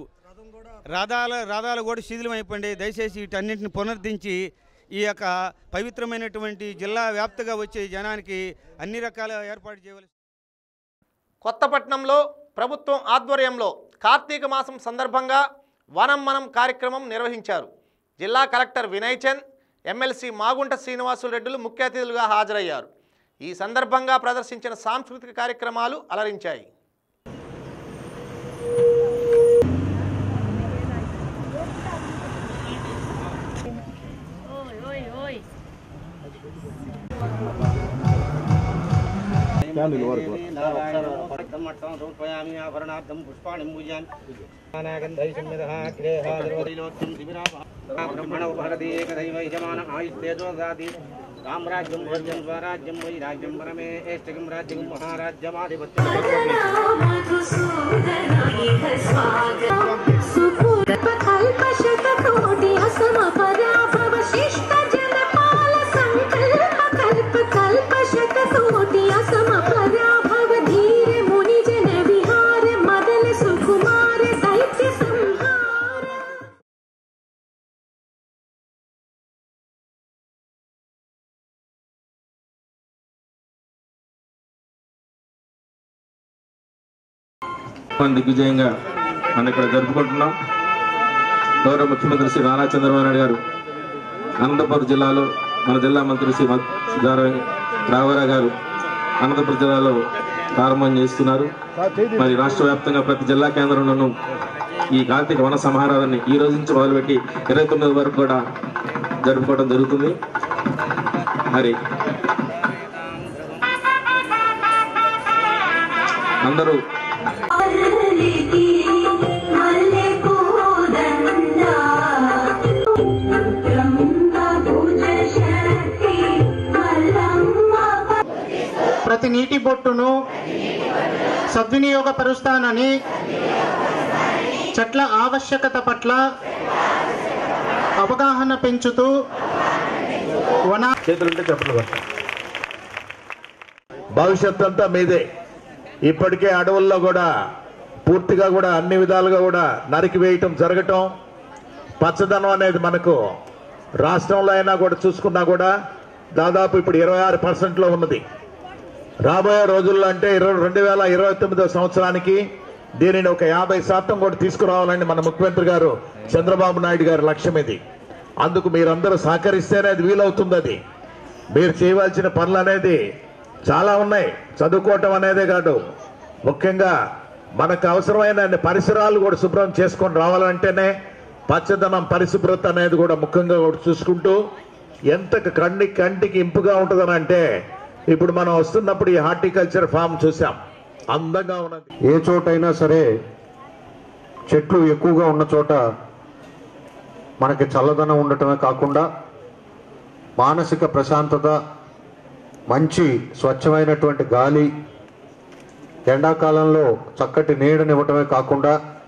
రథాల రథాలు కూడా శిథిలమైపోయింది దయచేసి వీటన్నింటిని పునరుద్ధరించి ఈ యొక్క పవిత్రమైనటువంటి జిల్లా వ్యాప్తంగా వచ్చే జనానికి అన్ని రకాల ఏర్పాటు చేయవలసి కొత్తపట్నంలో ప్రభుత్వం ఆధ్వర్యంలో కార్తీక మాసం సందర్భంగా వనం మనం కార్యక్రమం నిర్వహించారు జిల్లా కలెక్టర్ వినయ్ చంద్ ఎమ్మెల్సీ మాగుంట శ్రీనివాసులు రెడ్డిలు ముఖ్య అతిథులుగా హాజరయ్యారు ఈ సందర్భంగా ప్రదర్శించిన సాంస్కృతిక కార్యక్రమాలు అలరించాయి సమర్పయామి ఆభరణార్థం పుష్పాణి పూజాన్ బ్రహ్మణ భగతి ఏకదైవ యజమాన ఆయుస్తేజోదాది రామరాజ్యం భోజ్యం స్వరాజ్యం వై రాజ్యం పరమే ఏష్టకం రాజ్యం మహారాజ్యమాధిపత్యం కల్పశతకోటి అసమ పరాభవశిష్ట జనపాల సంకల్ప కల్ప కల్పశతకోటి అసమ పరాభవ ధీర ముని జన విహార మదన సుకుమార దైత్య సంహార దిగ్విజయంగా మనం ఇక్కడ జరుపుకుంటున్నాం గౌరవ ముఖ్యమంత్రి శ్రీ నారా చంద్రబాబు నాయుడు గారు అనంతపురం జిల్లాలో మన జిల్లా మంత్రి శ్రీ మ- గారు- రాఘవరావు గారు అనంతపురం జిల్లాలో ప్రారంభం చేస్తున్నారు మరి రాష్ట్ర వ్యాప్తంగా ప్రతి జిల్లా కేంద్రంలోనూ ఈ కార్తీక వన సంహారాన్ని ఈ రోజు నుంచి మొదలుపెట్టి ఇరవై తొమ్మిది వరకు కూడా జరుపుకోవడం జరుగుతుంది మరి అందరూ మల్లికి మల్లె పూదండ బ్రహ్మ పూజ శక్తి మల్లమ్మ నీటి బొట్టును సద్వినియోగపరుస్తానని చెట్ల ఆవశ్యకత పట్ల అవగాహన పెంచుతూ వన చేతులుంటే చెప్పలు కొట్టాలి. భవిష్యత్ అంతా మీదే ఇప్పటికే అడవుల్లో కూడా పూర్తిగా కూడా అన్ని విధాలుగా కూడా నరికి వేయటం జరగటం పచ్చదనం అనేది మనకు రాష్ట్రంలో అయినా కూడా చూసుకున్నా కూడా దాదాపు ఇప్పుడు ఇరవై ఆరు పర్సెంట్లో ఉన్నది రాబోయే రోజుల్లో అంటే ఇరవై రెండు వేల ఇరవై తొమ్మిదో సంవత్సరానికి దీనిని ఒక యాభై శాతం కూడా తీసుకురావాలని మన ముఖ్యమంత్రి గారు చంద్రబాబు నాయుడు గారి లక్ష్యం ఇది అందుకు మీరందరూ సహకరిస్తేనే అది వీలవుతుంది అది మీరు చేయవలసిన పనులు అనేది చాలా ఉన్నాయి చదువుకోవటం అనేదే కాదు ముఖ్యంగా మనకు అవసరమైన అన్ని పరిసరాలు కూడా శుభ్రం చేసుకొని రావాలంటేనే పచ్చదనం పరిశుభ్రత అనేది కూడా ముఖ్యంగా కూడా చూసుకుంటూ ఎంత కంటి కంటికి ఇంపుగా ఉంటుందని అంటే ఇప్పుడు మనం వస్తున్నప్పుడు ఈ హార్టికల్చర్ ఫామ్ చూసాం అందంగా ఉన్నది ఏ చోటైనా సరే చెట్లు ఎక్కువగా ఉన్న చోట మనకి చల్లదనం ఉండటమే కాకుండా మానసిక ప్రశాంతత మంచి స్వచ్ఛమైనటువంటి గాలి ఎండాకాలంలో చక్కటి నీడనివ్వటమే కాకుండా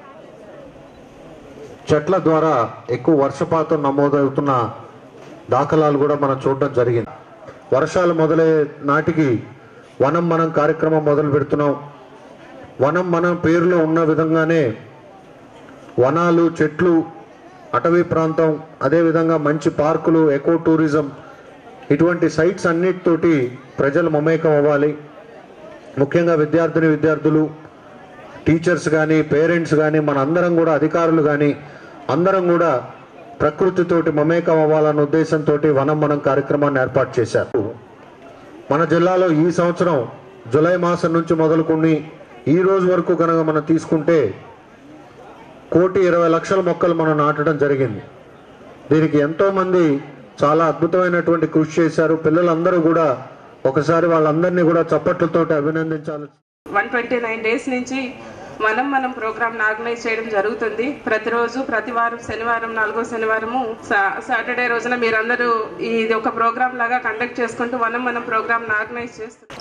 చెట్ల ద్వారా ఎక్కువ వర్షపాతం నమోదవుతున్న దాఖలాలు కూడా మనం చూడడం జరిగింది వర్షాలు మొదలయ్యే నాటికి వనం మనం కార్యక్రమం మొదలు పెడుతున్నాం వనం మనం పేరులో ఉన్న విధంగానే వనాలు చెట్లు అటవీ ప్రాంతం అదేవిధంగా మంచి పార్కులు ఎకో టూరిజం ఇటువంటి సైట్స్ అన్నిటితోటి ప్రజలు మమేకం అవ్వాలి ముఖ్యంగా విద్యార్థిని విద్యార్థులు టీచర్స్ కానీ పేరెంట్స్ కానీ మన అందరం కూడా అధికారులు కానీ అందరం కూడా ప్రకృతితోటి మమేకం అవ్వాలన్న ఉద్దేశంతో వనం మనం కార్యక్రమాన్ని ఏర్పాటు చేశారు మన జిల్లాలో ఈ సంవత్సరం జూలై మాసం నుంచి మొదలుకొని ఈ రోజు వరకు కనుక మనం తీసుకుంటే కోటి ఇరవై లక్షల మొక్కలు మనం నాటడం జరిగింది దీనికి ఎంతో మంది చాలా అద్భుతమైనటువంటి కృషి చేశారు పిల్లలందరూ కూడా ఒకసారి వాళ్ళందరినీ కూడా చప్పట్లతోటి అభినందించాలి వన్ ట్వంటీ నైన్ డేస్ నుంచి మనం మనం ప్రోగ్రామ్ ఆర్గనైజ్ చేయడం జరుగుతుంది ప్రతిరోజు ప్రతి వారం శనివారం నాలుగో శనివారము సా- సాటర్డే రోజున మీరందరూ ఇది ఒక ప్రోగ్రామ్ లాగా కండక్ట్ చేసుకుంటూ మనం మనం ప్రోగ్రామ్ ఆర్గనైజ్ చేస్తున్నాం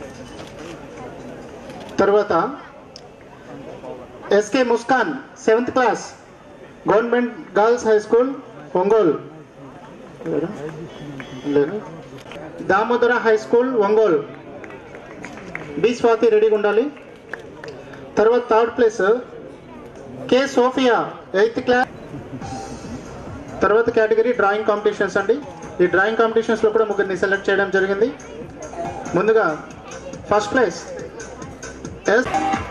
తర్వాత S K Muskan seventh class government girls high school Ongole లేరు? లేరు? Damodara high school Ongole B Swathi రెడీగా ఉండాలి తర్వాత third place K Sofia eighth class తర్వాత కేటగిరీ డ్రాయింగ్ కాంపిటీషన్స్ అండి ఈ డ్రాయింగ్ కాంపిటీషన్స్ లో కూడా ముగ్గురిని సెలెక్ట్ చేయడం జరిగింది ముందుగా first place S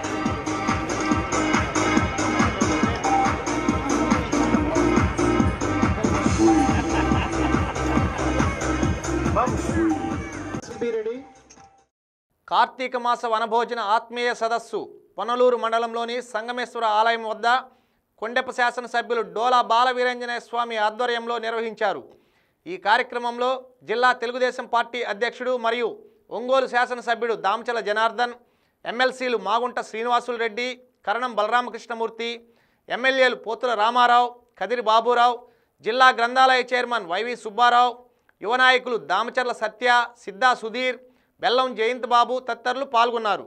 ready Karthika మాస వనభోజన ఆత్మీయ సదస్సు పొనలూరు మండలంలోని సంగమేశ్వర ఆలయం వద్ద కొండెప శాసనసభ్యులు డోలా బాల వీరంజనేయ స్వామి ఆధ్వర్యంలో నిర్వహించారు ఈ కార్యక్రమంలో జిల్లా తెలుగుదేశం పార్టీ అధ్యక్షుడు మరియు ఒంగోలు శాసనసభ్యుడు దామచల జనార్దన్ ఎమ్మెల్సీలు మాగుంట శ్రీనివాసులు రెడ్డి కరణం బలరామకృష్ణమూర్తి ఎమ్మెల్యేలు పోతుల రామారావు కదిరి బాబురావు జిల్లా గ్రంథాలయ చైర్మన్ వైవి సుబ్బారావు యువ నాయకులు దామచర్ల సత్య సిద్ధా సుధీర్ బెల్లం జయంత్ బాబు తదితరులు పాల్గొన్నారు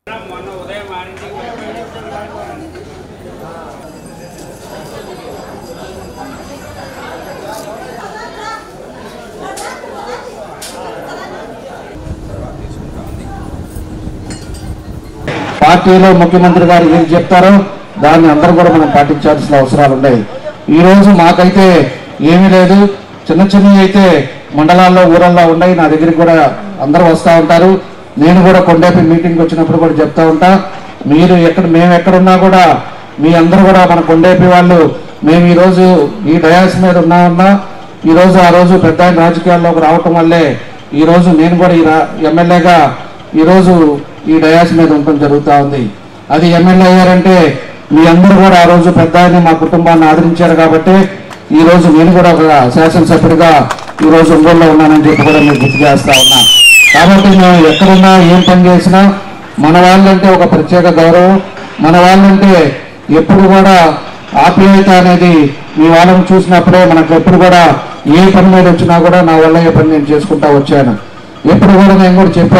పార్టీలో ముఖ్యమంత్రి గారు ఏం చెప్తారో దాన్ని అందరూ కూడా మనం పాటించాల్సిన అవసరాలు ఉన్నాయి ఈ రోజు మాకైతే ఏమీ లేదు చిన్న చిన్నవి అయితే మండలాల్లో ఊరల్లో ఉన్నాయి నా దగ్గరికి కూడా అందరూ వస్తూ ఉంటారు నేను కూడా కొండేపి మీటింగ్ వచ్చినప్పుడు కూడా చెప్తా ఉంటా మీరు ఎక్కడ మేము ఎక్కడున్నా కూడా మీ అందరూ కూడా మన కొండేపి వాళ్ళు మేము ఈ రోజు ఈ డయాస్ మీద ఉన్నామన్నా ఈ రోజు ఆ రోజు పెద్ద ఆయన రాజకీయాల్లోకి రావటం వల్లే ఈ రోజు నేను కూడా ఈ రా- ఎమ్మెల్యేగా ఈ రోజు ఈ డయాస్ మీద ఉండటం జరుగుతా ఉంది అది ఎమ్మెల్యే అయ్యారంటే మీ అందరూ కూడా ఆ రోజు పెద్ద ఆయన మా కుటుంబాన్ని ఆదరించారు కాబట్టి ఈ రోజు నేను కూడా ఒక శాసనసభ్యుడిగా ఈ రోజు ఒంగోలులో ఉన్నానని చెప్పి కూడా మీకు గుర్తు చేస్తా ఉన్నా కాబట్టి మేము ఎక్కడున్నా ఏం పని చేసినా మన వాళ్ళంటే ఒక ప్రత్యేక గౌరవం మన వాళ్ళంటే ఎప్పుడు కూడా ఆప్యాయత అనేది మీ వాళ్ళని చూసినప్పుడే మనకు ఎప్పుడు కూడా ఏ పని మీద వచ్చినా కూడా నా వల్ల ఏ పని నేను చేసుకుంటా వచ్చాను ఎప్పుడు కూడా నేను కూడా చెప్పా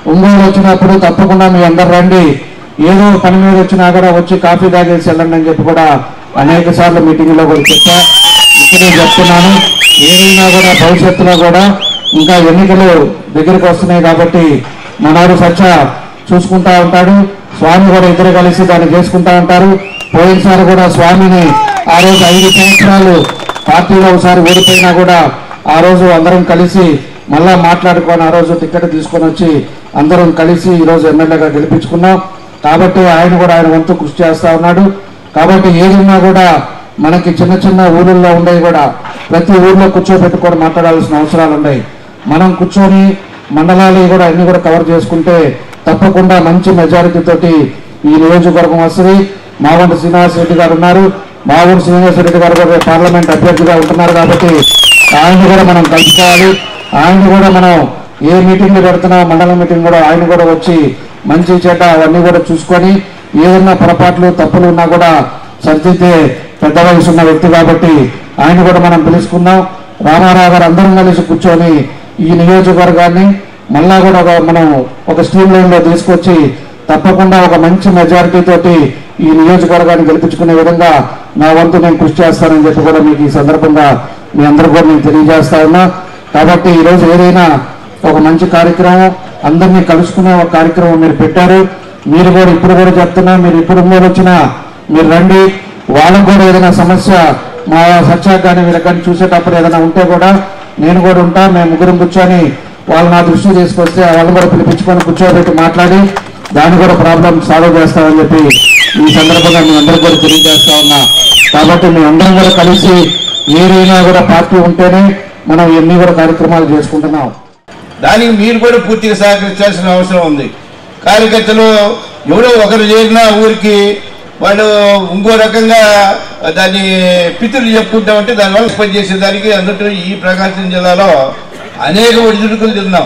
ఒంగోలు వచ్చినప్పుడు తప్పకుండా మీ అందరు రండి ఏదో పని మీద వచ్చినా కూడా వచ్చి కాఫీ తాగేసి వెళ్ళండి అని చెప్పి కూడా అనేక సార్లు మీటింగ్లో కూడా చెప్పా ఇక్కడే చెప్తున్నాను ఏదైనా కూడా భవిష్యత్తులో కూడా ఇంకా ఎన్నికలు దగ్గరికి వస్తున్నాయి కాబట్టి మనవాడు సచ్చ చూసుకుంటా ఉంటాడు స్వామి కూడా ఇద్దరు కలిసి దాన్ని చేసుకుంటా ఉంటారు పోయినసారి కూడా స్వామిని ఆ రోజు ఐదు సంవత్సరాలు పార్టీలో ఒకసారి ఓడిపోయినా కూడా ఆ రోజు అందరం కలిసి మళ్ళా మాట్లాడుకొని ఆ రోజు టికెట్ తీసుకొని వచ్చి అందరం కలిసి ఈ రోజు ఎమ్మెల్యేగా గెలిపించుకున్నాం కాబట్టి ఆయన కూడా ఆయన వంతు కృషి చేస్తా ఉన్నాడు కాబట్టి ఏదున్నా కూడా మనకి చిన్న చిన్న ఊళ్ళల్లో ఉండేవి కూడా ప్రతి ఊర్లో కూర్చోబెట్టుకొని మాట్లాడాల్సిన అవసరాలు ఉన్నాయి మనం కూర్చొని మండలాలు కూడా అన్ని కూడా కవర్ చేసుకుంటే తప్పకుండా మంచి మెజారిటీ తోటి ఈ నియోజకవర్గం వస్తుంది మావంటి శ్రీనివాస్ రెడ్డి గారు ఉన్నారు మావంటి శ్రీనివాస్ రెడ్డి గారు కూడా రేపు పార్లమెంట్ అభ్యర్థిగా ఉంటున్నారు కాబట్టి ఆయన కూడా మనం కలుసుకోవాలి ఆయన కూడా మనం ఏ మీటింగ్లు పెడుతున్నా మండలం మీటింగ్ కూడా ఆయన కూడా వచ్చి మంచి చెడ్డ అవన్నీ కూడా చూసుకొని ఏదన్నా పొరపాట్లు తప్పులు ఉన్నా కూడా సరిదిద్దే పెద్ద వయసు ఉన్న వ్యక్తి కాబట్టి ఆయన కూడా మనం పిలుచుకుందాం రామారావు గారు అందరం కలిసి కూర్చొని ఈ నియోజకవర్గాన్ని మళ్ళా కూడా ఒక మనం ఒక స్ట్రీమ్ లైన్ లో తీసుకొచ్చి తప్పకుండా ఒక మంచి మెజారిటీ తోటి ఈ నియోజకవర్గాన్ని గెలిపించుకునే విధంగా నా వంతు నేను కృషి చేస్తానని చెప్పి కూడా మీకు ఈ సందర్భంగా మీ అందరూ కూడా నేను తెలియజేస్తా ఉన్నా కాబట్టి ఈరోజు ఏదైనా ఒక మంచి కార్యక్రమం అందరినీ కలుసుకునే ఒక కార్యక్రమం మీరు పెట్టారు మీరు కూడా ఇప్పుడు కూడా చెప్తున్నా మీరు ఇప్పుడు మీరు వచ్చినా మీరు రండి వాళ్ళకు కూడా ఏదైనా సమస్య మా సత్యాక్ కానీ వీళ్ళకి కానీ చూసేటప్పుడు ఏదైనా ఉంటే కూడా నేను కూడా ఉంటా మేము ముగ్గురం కూర్చొని వాళ్ళు నా దృష్టి తీసుకొస్తే వాళ్ళని కూడా పిలిపించుకొని కూర్చోబెట్టి మాట్లాడి దాన్ని కూడా ప్రాబ్లం సాల్వ్ చేస్తామని చెప్పి ఈ సందర్భంగా మీ అందరికీ కూడా తెలియజేస్తా ఉన్నా కాబట్టి మీ అందరం కూడా కలిసి ఏదైనా కూడా పార్టీ ఉంటేనే మనం ఎన్ని కూడా కార్యక్రమాలు చేసుకుంటున్నాం దానికి మీరు కూడా పూర్తిగా సహకరించాల్సిన అవసరం ఉంది కార్యకర్తలు ఎవరో ఒకరు చేరినా ఊరికి వాళ్ళు ఇంకో రకంగా దాన్ని పితులు చెప్పుకుంటా ఉంటే దానివల్ల పనిచేసే దానికి అన్నట్టు ఈ ప్రకాశం జిల్లాలో అనేక ఒడిదుడుకులు తిన్నాం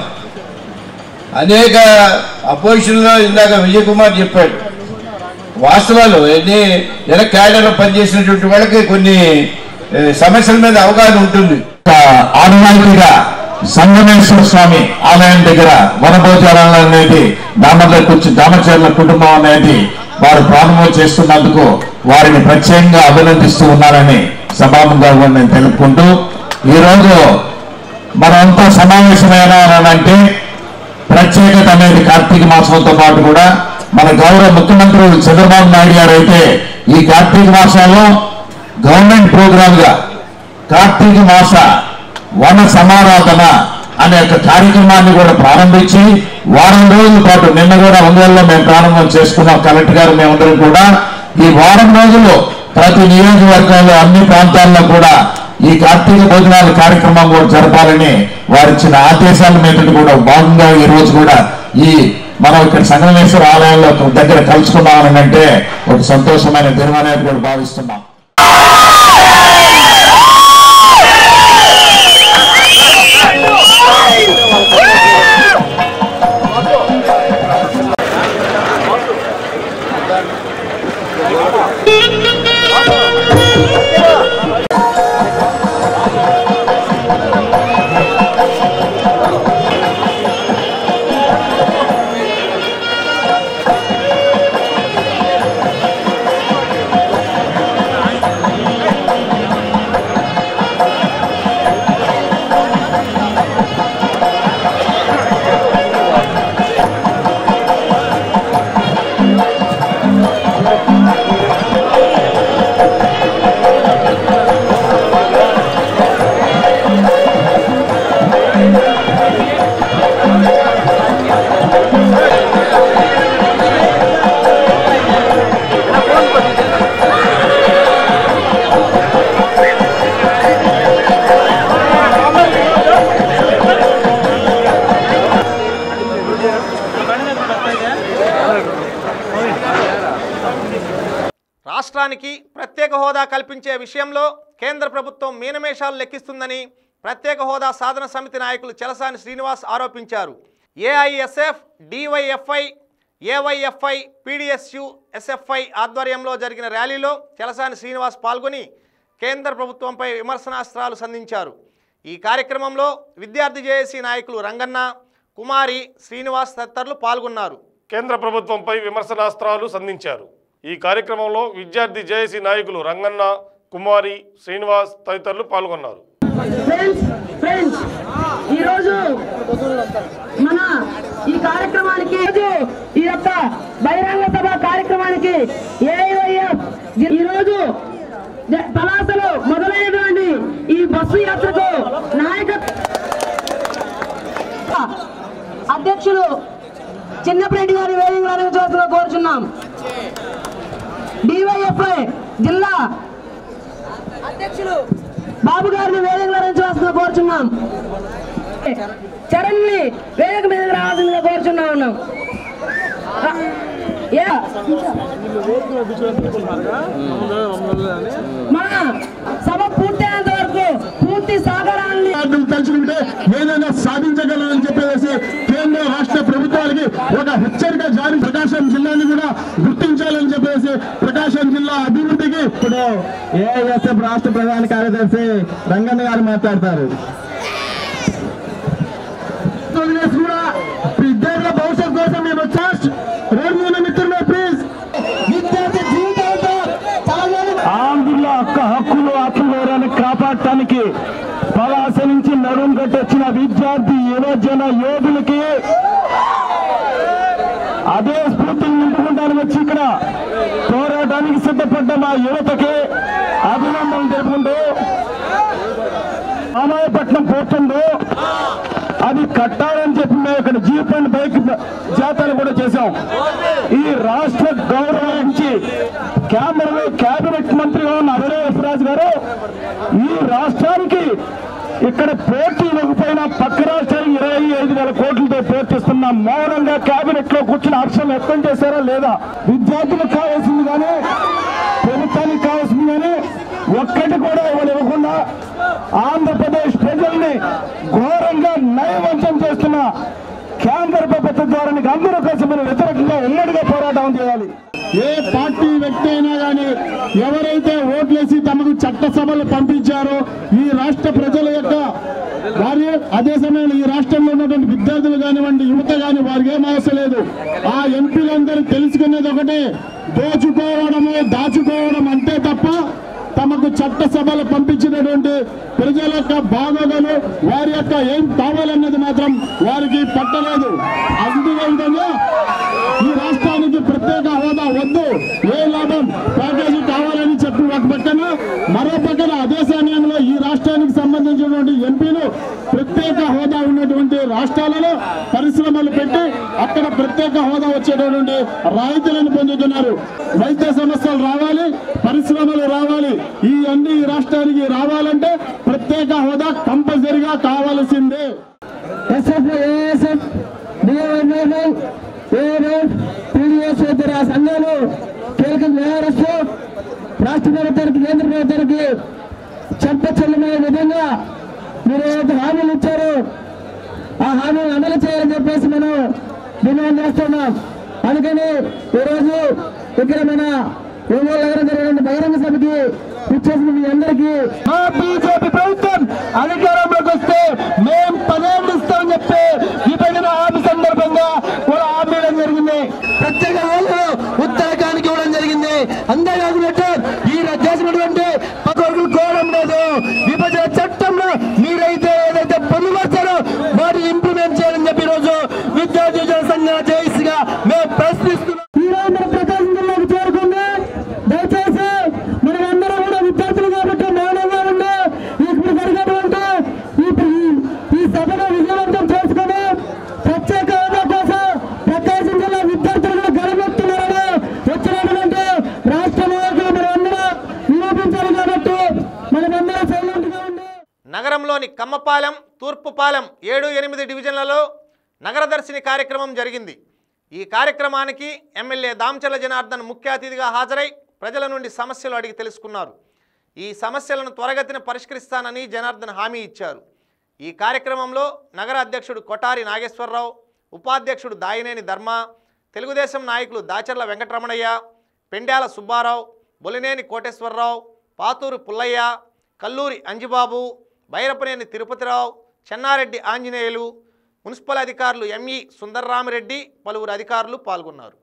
అనేక అపోజిషన్లో ఇందాక విజయ్ కుమార్ చెప్పాడు వాస్తవాలు ఎన్ని ఎలా క్యాడర్లో పనిచేసినటువంటి వాళ్ళకి కొన్ని ఏ, సమస్యల మీద అవగాహన ఉంటుంది ఆనవాయితీగా సంగమేశ్వర స్వామి ఆలయం దగ్గర వనభోజనాలు అనేది దామర్ల కూర్చు దామచర్ల కుటుంబం అనేది వారు ప్రారంభం చేస్తున్నందుకు వారిని ప్రత్యేకంగా అభినందిస్తూ ఉన్నారని సభాముగా నేను తెలుపుకుంటూ ఈ రోజు మనమంతా సమావేశమైనా అంటే ప్రత్యేకత అనేది కార్తీక మాసంతో పాటు కూడా మన గౌరవ ముఖ్యమంత్రి చంద్రబాబు నాయుడు గారు అయితే ఈ కార్తీక మాసంలో గవర్నమెంట్ ప్రోగ్రామ్ గా కార్తీక మాస వన సమారాధన అనే ఒక కార్యక్రమాన్ని కూడా ప్రారంభించి వారం రోజుల పాటు నిన్న కూడా ఒంగోలులో మేము ప్రారంభం చేసుకున్నాం కలెక్టర్ గారు మేమందరం కూడా ఈ వారం రోజులు ప్రతి నియోజకవర్గంలో అన్ని ప్రాంతాల్లో కూడా ఈ కార్తీక భోజనాల కార్యక్రమం కూడా జరపాలని వారిచ్చిన ఆదేశాల మీద కూడా భాగంగా ఈ రోజు కూడా ఈ మనం ఇక్కడ సంగమేశ్వర ఆలయంలో ఒక దగ్గర కలుసుకున్నామని అంటే ఒక సంతోషమైన దినమనేది కూడా భావిస్తున్నాం రాష్ట్రానికి ప్రత్యేక హోదా కల్పించే విషయంలో కేంద్ర ప్రభుత్వం మీనమేషాలు లెక్కిస్తుందని ప్రత్యేక హోదా సాధన సమితి నాయకులు చలసాని శ్రీనివాస్ ఆరోపించారు AISF DYFI AYFI PDSU SFI ఆధ్వర్యంలో జరిగిన ర్యాలీలో చలసాని శ్రీనివాస్ పాల్గొని కేంద్ర ప్రభుత్వంపై విమర్శనాస్త్రాలు సంధించారు ఈ కార్యక్రమంలో విద్యార్థి జేఏసీ నాయకులు రంగన్న కుమారి శ్రీనివాస్ తదితరులు పాల్గొన్నారు కేంద్ర ప్రభుత్వంపై విమర్శనాస్త్రాలు సంధించారు ఈ కార్యక్రమంలో విద్యార్థి జేఏసీ నాయకులు రంగన్న కుమారి శ్రీనివాస్ తదితరులు పాల్గొన్నారు ఫ్రెండ్స్ ఫ్రెండ్స్ ఈరోజు మన ఈ కార్యక్రమానికి ఈరోజు ఈ యొక్క బహిరంగ సభ కార్యక్రమానికి ఏఐఎఫ్ ఈరోజు జ- పలాసలో మొదలైనటువంటి ఈ బస్సు యాత్రకు నాయకత్వ అధ్యక్షులు చిన్నప్రెడ్డి గారి వేదిక అలంకరించవలసిందిగా కోరుచున్నాం డివైఎఫ్ఐ జిల్లా అధ్యక్షులు బాబు గారిని వేదిక అలంకరించవలసిందిగా కోరుచున్నాం చరణ్ ని వేదిక మీదకి రావాల్సిందిగా కోరుచున్నా ఉన్నాం ఆ, యా. మన సభ పూర్తయ్యేంత వరకు పూర్తి సహకారాన్ని తలుచుకుంటే ఏదైనా సాధించగలమని చెప్పేసి కేంద్ర రాష్ట్ర ప్రభుత్వాలకి ఒక హెచ్చరిక జారీ ప్రకాశం జిల్లాని కూడా గుర్తించాలని చెప్పేసి ప్రకాశం జిల్లా అభివృద్ధికి ఇప్పుడు ఏఐఎస్ఎఫ్ రాష్ట్ర ప్రధాన కార్యదర్శి రంగన్న గారు మాట్లాడతారు వదిలేసి కూడా విద్యార్థుల భవిష్యత్ కోసం మేము ఫస్ట్ రోడ్ మీద మిత్రులు ప్లీజ్ విద్యార్థి జీవితాలతో ఆంధ్రుల హక్క హక్కులు ఆత్మగౌరవాన్ని కాపాడటానికి పలాస నుంచి నడుం కట్టొచ్చిన విద్యార్థి యువజన యోధులకి అదే స్ఫూర్తిని నింపుకుంటానికి వచ్చి ఇక్కడ పోరాటానికి సిద్ధపడ్డ మా యువతకి అభినందనలు తెలుపుకుంటూ రామాయపట్నం పోతుందో అది కట్టాలని చెప్పి మేము ఇక్కడ జీప్ అండ్ బైక్ జాతర కూడా చేశాం ఈ రాష్ట్ర గౌరవం నుంచి కేంద్రంలో కేబినెట్ మంత్రిగా ఉన్న అభినవ్ రాజు గారు ఈ రాష్ట్రానికి ఇక్కడ పోటీ ఇవ్వకపోయినా పక్క రాష్ట్రానికి ఇరవై ఐదు వేల కోట్లతో పోటీస్తున్న మౌనంగా కేబినెట్ లో కూర్చుని హర్షం వ్యక్తం చేశారా లేదా విద్యార్థులకు కావాల్సింది కానీ ప్రభుత్వానికి కావాల్సింది కానీ ఒక్కటి కూడా ఇవ్వని ఇవ్వకుండా ఆంధ్రప్రదేశ్ ప్రజల్ని ఘోరంగా నయవంచం చేస్తున్న కేంద్ర ప్రభుత్వ ధోరణికి అందరూ కలిసి మనం వ్యతిరేకంగా ఉమ్మడిగా పోరాటం చేయాలి ఏ పార్టీ వ్యక్తి అయినా కానీ ఎవరైతే ఓట్లేసి తమకు చట్టసభలు పంపించారో ఈ రాష్ట్ర ప్రజల యొక్క వారి అదే సమయంలో ఈ రాష్ట్రంలో ఉన్నటువంటి విద్యార్థులు కానివ్వండి యువత కాని వారికి ఏం అవసరం లేదు ఆ ఎంపీలందరూ తెలుసుకునేది ఒకటే దోచుకోవడము దాచుకోవడం అంతే తప్ప తమకు చట్టసభలు పంపించినటువంటి ప్రజల యొక్క బాగోగలు వారి యొక్క ఏం కావాలన్నది మాత్రం వారికి పట్టలేదు అందుకే విధంగా ఈ రాష్ట్రానికి ప్రత్యేక హోదా వద్దు ఏ లాభం ప్యాకేజీ కావాలని చెప్పి ఒక పక్కన మరో పక్కన అదే సమయంలో ఈ రాష్ట్రానికి సంబంధించినటువంటి ఎంపీలు ప్రత్యేక హోదా ఉన్నటువంటి రాష్ట్రాలలో పరిశ్రమలు పెట్టి అక్కడ ప్రత్యేక హోదా వచ్చేటటువంటి రాయితీలను పొందుతున్నారు వైద్య సమస్యలు రావాలి పరిశ్రమలు రావాలి ఈ అన్ని ఈ రాష్ట్రానికి రావాలంటే ప్రత్యేక హోదా కంపల్సరిగా కావాల్సిందే ఎస్ఎఫ్ ఏఎస్ఎఫ్ పీడిఎస్ ఇతర సంఘాలు కీలక వ్యవహరిస్తూ రాష్ట్ర ప్రభుత్వానికి కేంద్ర ప్రభుత్వానికి చెంపచెల్లమైన విధంగా మీరు ఏదైతే హామీలు ఇచ్చారో ఆ హామీలు అమలు చేయాలని చెప్పేసి మనం డిమాండ్ చేస్తున్నాం అందుకని ఈరోజు ఇక్కడ మన ఒంగోలు నగరం జరిగిన బహిరంగ సభకి ఇచ్చేసిన మీ అందరికీ మా బీజేపీ ప్రభుత్వం అధికారంలోకి వస్తే మేం పదేళ్ళు ఇస్తామని చెప్పి విభజన హామీ సందర్భంగా కూడా హామీ ఇవ్వడం జరిగింది ప్రత్యేక హోదా ఉత్తరాఖండ్కి ఇవ్వడం జరిగింది అంతేకాకుండా ఈ చేసినటువంటి పక్కవర్గులు కోరడం లేదు విభజన చట్టంలో మీరైతే ఏదైతే పొందుపరిచారో వాటిని ఇంప్లిమెంట్ చేయాలని చెప్పి ఈరోజు విద్యార్థి యువజన సంఘ జేసీగా మేము ప్రశ్నిస్తున్నాం ఈరోజు మన ప్రకాశం జిల్లాకు చేరుకుంది దయచేసి మనమందరం కూడా విద్యార్థులు కాబట్టి మౌనంగా ఉండి ఇప్పుడు జరిగినటువంటి ఈ ఈ- ఈ సభను విజయవంతం చేసుకుని ప్రత్యేక హోదా కోసం ప్రకాశం జిల్లా విద్యార్థులు కూడా గడమెత్తున్నారని వచ్చినటువంటి రాష్ట్ర నాయకులు మనమందరం నిరూపించాలి కాబట్టి మనమందరం సైలెంట్ గా ఉండి నగరంలోని కమ్మపాలెం తూర్పుపాలెం ఏడు ఎనిమిది డివిజన్లలో నగరదర్శిని కార్యక్రమం జరిగింది ఈ కార్యక్రమానికి ఎమ్మెల్యే దామచర్ల జనార్దన్ ముఖ్య అతిథిగా హాజరై ప్రజల నుండి సమస్యలు అడిగి తెలుసుకున్నారు ఈ సమస్యలను త్వరగతిన పరిష్కరిస్తానని జనార్దన్ హామీ ఇచ్చారు ఈ కార్యక్రమంలో నగర అధ్యక్షుడు కొటారి నాగేశ్వరరావు ఉపాధ్యక్షుడు దాయినేని ధర్మ తెలుగుదేశం నాయకులు దాచర్ల వెంకటరమణయ్య పెండ్యాల సుబ్బారావు బొలినేని కోటేశ్వరరావు పాతూరు పుల్లయ్య కల్లూరి అంజిబాబు బైరపనేని తిరుపతిరావు చెన్నారెడ్డి ఆంజనేయులు మున్సిపల్ అధికారులు ఎంఈ సుందర్రామిరెడ్డి పలువురు అధికారులు పాల్గొన్నారు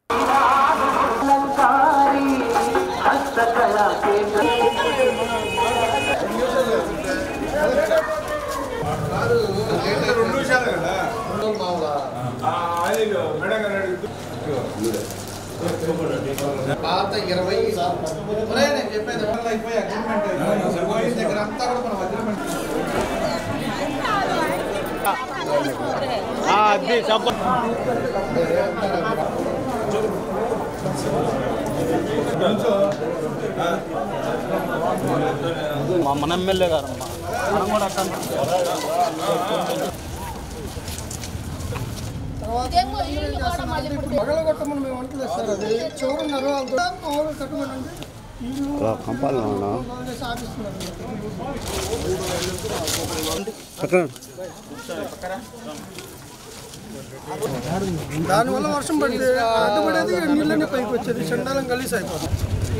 పాత ఇరవై ఒరే నేను చెప్పేది ఎవరు అయిపోయి అగ్రిమెంట్ పోయిన దగ్గర అంతా కూడా మనం అగ్రిమెంట్ అది చెప్ప మన ఎమ్మెల్యే గారు మనం కూడా అట్లా పగలగొట్టమని మేము అంటలేదు సార్ అది చూడన్నారు వాళ్ళతో మామూలుగా కట్టుకోండి కంపాల్లో ఉన్నా దానివల్ల వర్షం పడితే అడ్డుపడేది నీళ్ళని పైకి వచ్చేది చండాలం కలిసి అయిపోతుంది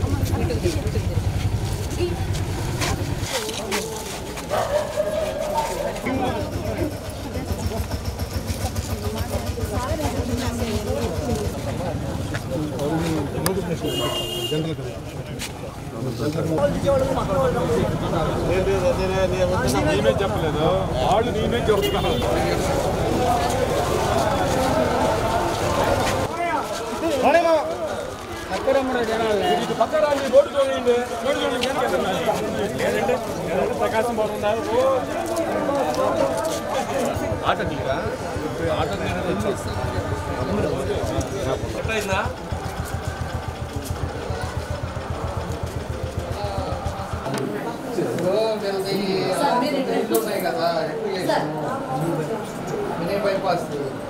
నేనే చెప్పలేదు వాళ్ళు నేనే చెప్తున్నాను ప్రకాశం బాగున్నారు ఆటో క్లియరా ఆటో క్లియర్ ఉన్నాయి కదా మినీ బైపాస్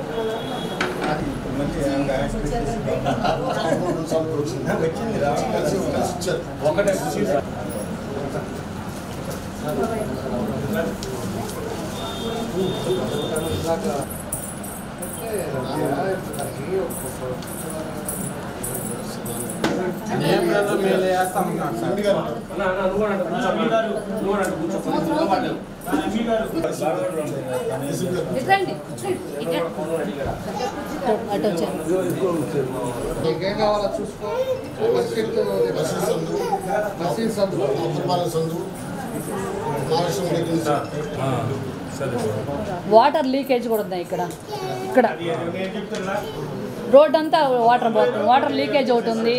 ఒకటే నీకేం కావాలో చూసుకో మస్జిద్ సందు మసీద్ సందు సందు మహారాష్ట్ర వాటర్ లీకేజ్ కూడా ఉంది ఇక్కడ ఇక్కడ రోడ్ అంతా వాటర్ పోతుంది వాటర్ లీకేజ్ ఒకటి ఉంది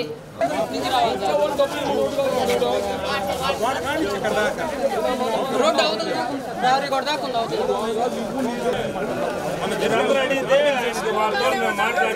రోడ్డు అవుతుంది దారి కూడా దాకా ఉంది మన జనాలు అడిగితే వాళ్ళతో మేము మాట్లాడి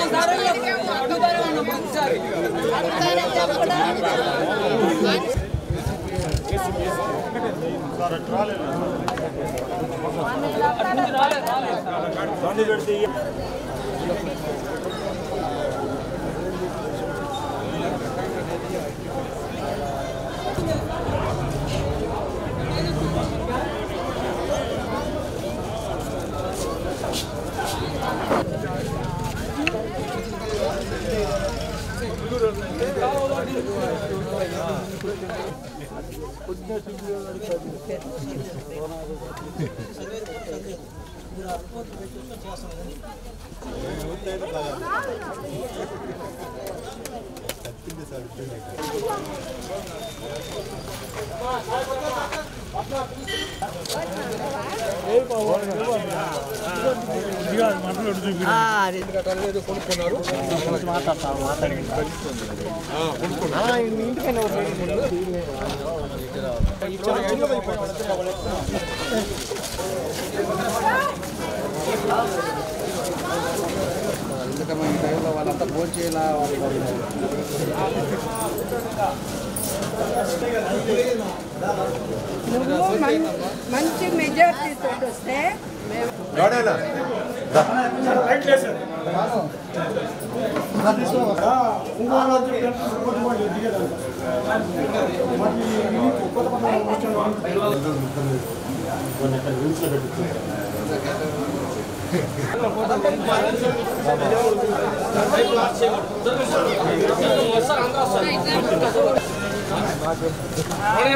అందుకని ఈ టైంలో వాళ్ళంతా భోజనం చేయాలా నువ్వు మం- మంచి మెజార్టీ తోటి వస్తే మేము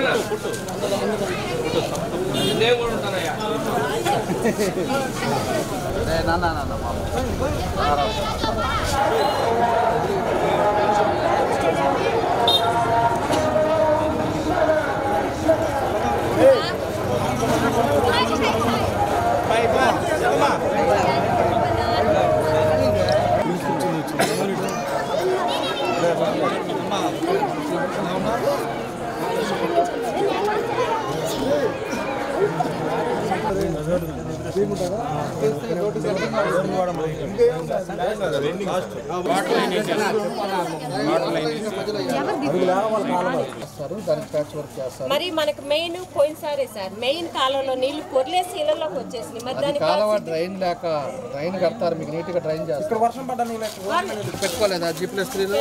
నేను కూడా ఉంటానయ్యా దానికి ప్యాచ్ వర్క్ చేస్తారు మరి మనకు మెయిన్ పోయినసారే సార్ మెయిన్ కాలంలో నీళ్లు పొర్లేసి ఇళ్లలోకి వచ్చేసింది మరి అది దానికి కాలువ డ్రైన్ లేక డ్రైన్ కడతారు మీకు నీట్ గా డ్రైన్ చేస్తారు ఇక్కడ వర్షం పడ్డా పెట్టుకోలేదా జీ ప్లస్ త్రీలో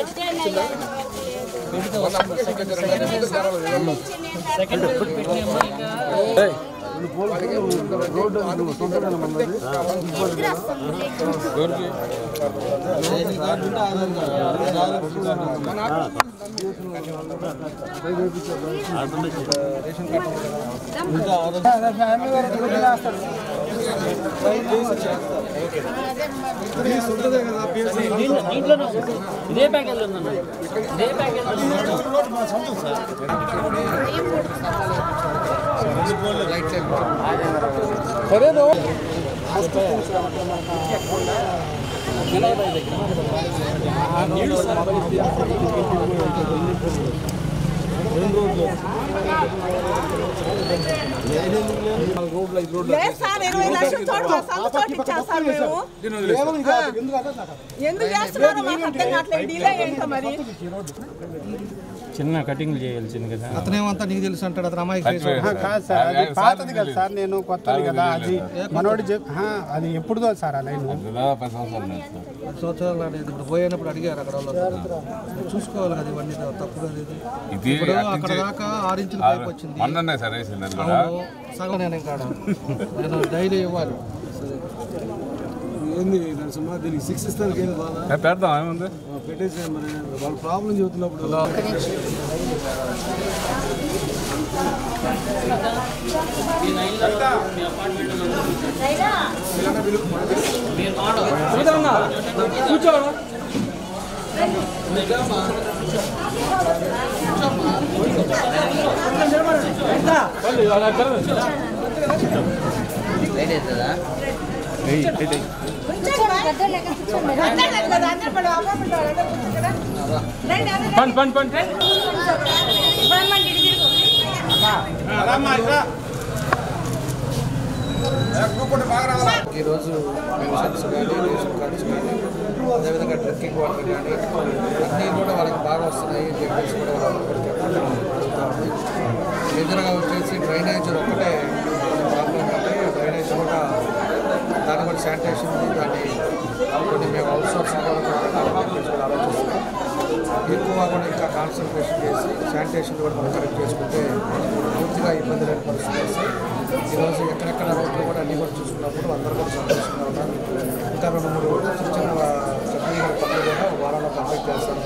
ఇదే ప్యాకేజ్ ఉందన్న ఇదే ప్యాకేజ్ లేదు సార్ ఇరవై లక్షలు చోటు మా సంఘ చోటు ఇచ్చాం సార్ మేము ఆ. ఎందుకు చేస్తున్నారో మాకు అర్థం కావట్లేదు డిలే ఏంటో మరి చిన్న కటింగ్ చేయాల్సింది కదా అతనేమంతా నీకు తెలుసు అంటాడు అతను అమ్మాయికి తెలుసు ఆహా, కాదు సార్ అది పాతది కదా సార్ నేను కొత్తది కదా అది మనోడి చెప్ ఆహా, అది ఎప్పుడుదో సార్ ఆ లైన్ పది సంవత్సరాలు నాటి ఇప్పుడు పోయినప్పుడు అడిగారు అక్కడ వాళ్ళు చూసుకోవాలి కదా ఇవన్నీ తప్పు కదా ఇది ఇది ఇప్పుడు అట్నుంచి అక్కడ దాకా ఆరు ఇంచుల ఆరు- పైపు వచ్చింది మొన్ననే సార్ వేసింది అది కూడా. అవును. సగం నేను కాడ నేను డైలీ ఇవ్వాలి ఏంది నరసింహ దీనికి సిక్స్ ఇస్తానికి ఏంది బాధ ఏ, పెడదాం ఏముంది పెట్టేసి మరి వాళ్ళ ప్రాబ్లం చెబుతున్నప్పుడు కూర్చోవడం పండి పండి పండి ఈరోజు పెన్షన్స్ కానీ రేషన్ కార్డ్స్ కానీ అదేవిధంగా డ్రింకింగ్ వాటర్ కానీ అన్నీ కూడా వాళ్ళకి బాగా వస్తున్నాయి అని చెప్పేసి కూడా వాళ్ళు కూడా చెప్పడం జరుగుతూ ఉంది ఎదురుగా వచ్చేసి డ్రైనేజ్ ఒక్కటే ప్రాబ్లం ఉంది డ్రైనేజ్ కూడా దాన్ని కూడా శానిటేషన్ ఉంది దాన్ని కొన్ని మేము అవుట్ సోర్సింగ్ కూడా పెట్టాలని చెప్పేసి కూడా ఆలోచిస్తున్నాం ఎక్కువ కూడా ఇంకా కాన్సన్ట్రేషన్ చేసి శానిటేషన్ కూడా మనం కరెక్ట్ చేసుకుంటే పూర్తిగా ఇబ్బంది లేని పరిస్థితి వస్తాయి ఈరోజు ఎక్కడెక్కడ రోడ్లు కూడా అన్ని కూడా చూసుకున్నప్పుడు అందరూ కూడా సంతోషంగా ఉన్నారు ఇంకా రెండు మూడు చిన్న చిన్న చట్నీల పనులు కూడా వారంలో కంప్లీట్ చేస్తాను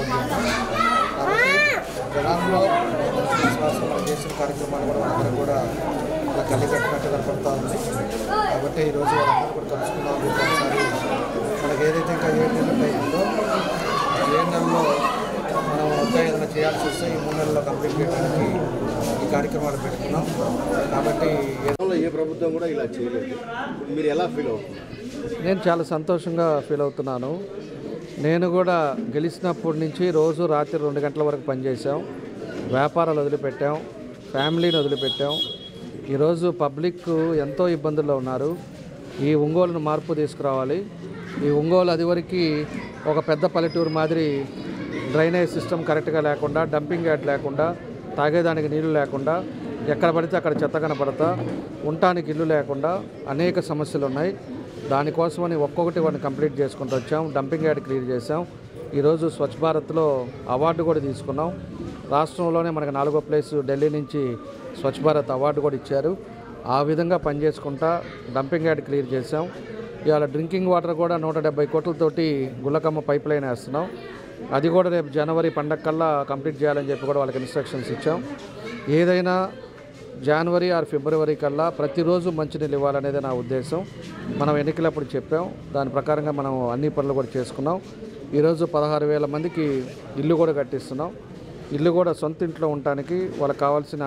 కాబట్టి జనాల్లో విశ్వాసం మనం చేసిన కార్యక్రమాలు కూడా అందరం కూడా అలా కళ్ళి కట్టినట్టు కనపడతా ఉంది కాబట్టి ఈరోజు వాళ్ళందరూ కూడా కలుసుకున్నాం ఒకసారి మనకి ఏదైతే ఇంకా ఏడు నెలలు అయిందో ఏడు నెలల్లో మనం ఇంకా ఏదైనా చేయాల్సి వస్తే ఈ మూడు నెలల్లో కంప్లీట్ చేయడానికి ఈ కార్యక్రమాలు పెట్టుకున్నాం కాబట్టి ఏ ప్రభుత్వం కూడా ఇలా చేయలేదు మీరు ఎలా ఫీల్ అవుతున్నారు నేను చాలా సంతోషంగా ఫీల్ అవుతున్నాను నేను కూడా గెలిచినప్పటి నుంచి రోజు రాత్రి రెండు గంటల వరకు పనిచేసాం వ్యాపారాలు వదిలిపెట్టాం ఫ్యామిలీని వదిలిపెట్టాం ఈరోజు పబ్లిక్ ఎంతో ఇబ్బందుల్లో ఉన్నారు ఈ ఒంగోలును మార్పు తీసుకురావాలి ఈ ఒంగోలు అదివరకు ఒక పెద్ద పల్లెటూరు మాదిరి డ్రైనేజ్ సిస్టమ్ కరెక్ట్గా లేకుండా డంపింగ్ యార్డ్ లేకుండా తాగేదానికి నీళ్లు లేకుండా ఎక్కడ పడితే అక్కడ చెత్త కనపడతా ఉండటానికి ఇల్లు లేకుండా అనేక సమస్యలు ఉన్నాయి దానికోసమని ఒక్కొక్కటి వాటిని కంప్లీట్ చేసుకుంటూ వచ్చాం డంపింగ్ యార్డ్ క్లియర్ చేసాం ఈరోజు స్వచ్ఛ భారత్లో అవార్డు కూడా తీసుకున్నాం రాష్ట్రంలోనే మనకు నాలుగో ప్లేస్ ఢిల్లీ నుంచి స్వచ్ఛ భారత్ అవార్డు కూడా ఇచ్చారు ఆ విధంగా పనిచేసుకుంటా డంపింగ్ యార్డ్ క్లియర్ చేసాం ఇవాళ డ్రింకింగ్ వాటర్ కూడా నూట డెబ్బై కోట్లతోటి గుల్లకమ్మ పైప్ లైన్ వేస్తున్నాం అది కూడా రేపు జనవరి పండగ కల్లా కంప్లీట్ చేయాలని చెప్పి కూడా వాళ్ళకి ఇన్స్ట్రక్షన్స్ ఇచ్చాం ఏదైనా జనవరి ఆర్ ఫిబ్రవరి కల్లా ప్రతిరోజు మంచినీళ్ళు ఇవ్వాలనేది నా ఉద్దేశం మనం ఎన్నికలప్పుడు చెప్పాం దాని ప్రకారంగా మనం అన్ని పనులు కూడా చేసుకున్నాం ఈరోజు పదహారు వేల మందికి ఇల్లు కూడా కట్టిస్తున్నాం ఇల్లు కూడా సొంత ఇంట్లో ఉండటానికి వాళ్ళకి కావాల్సిన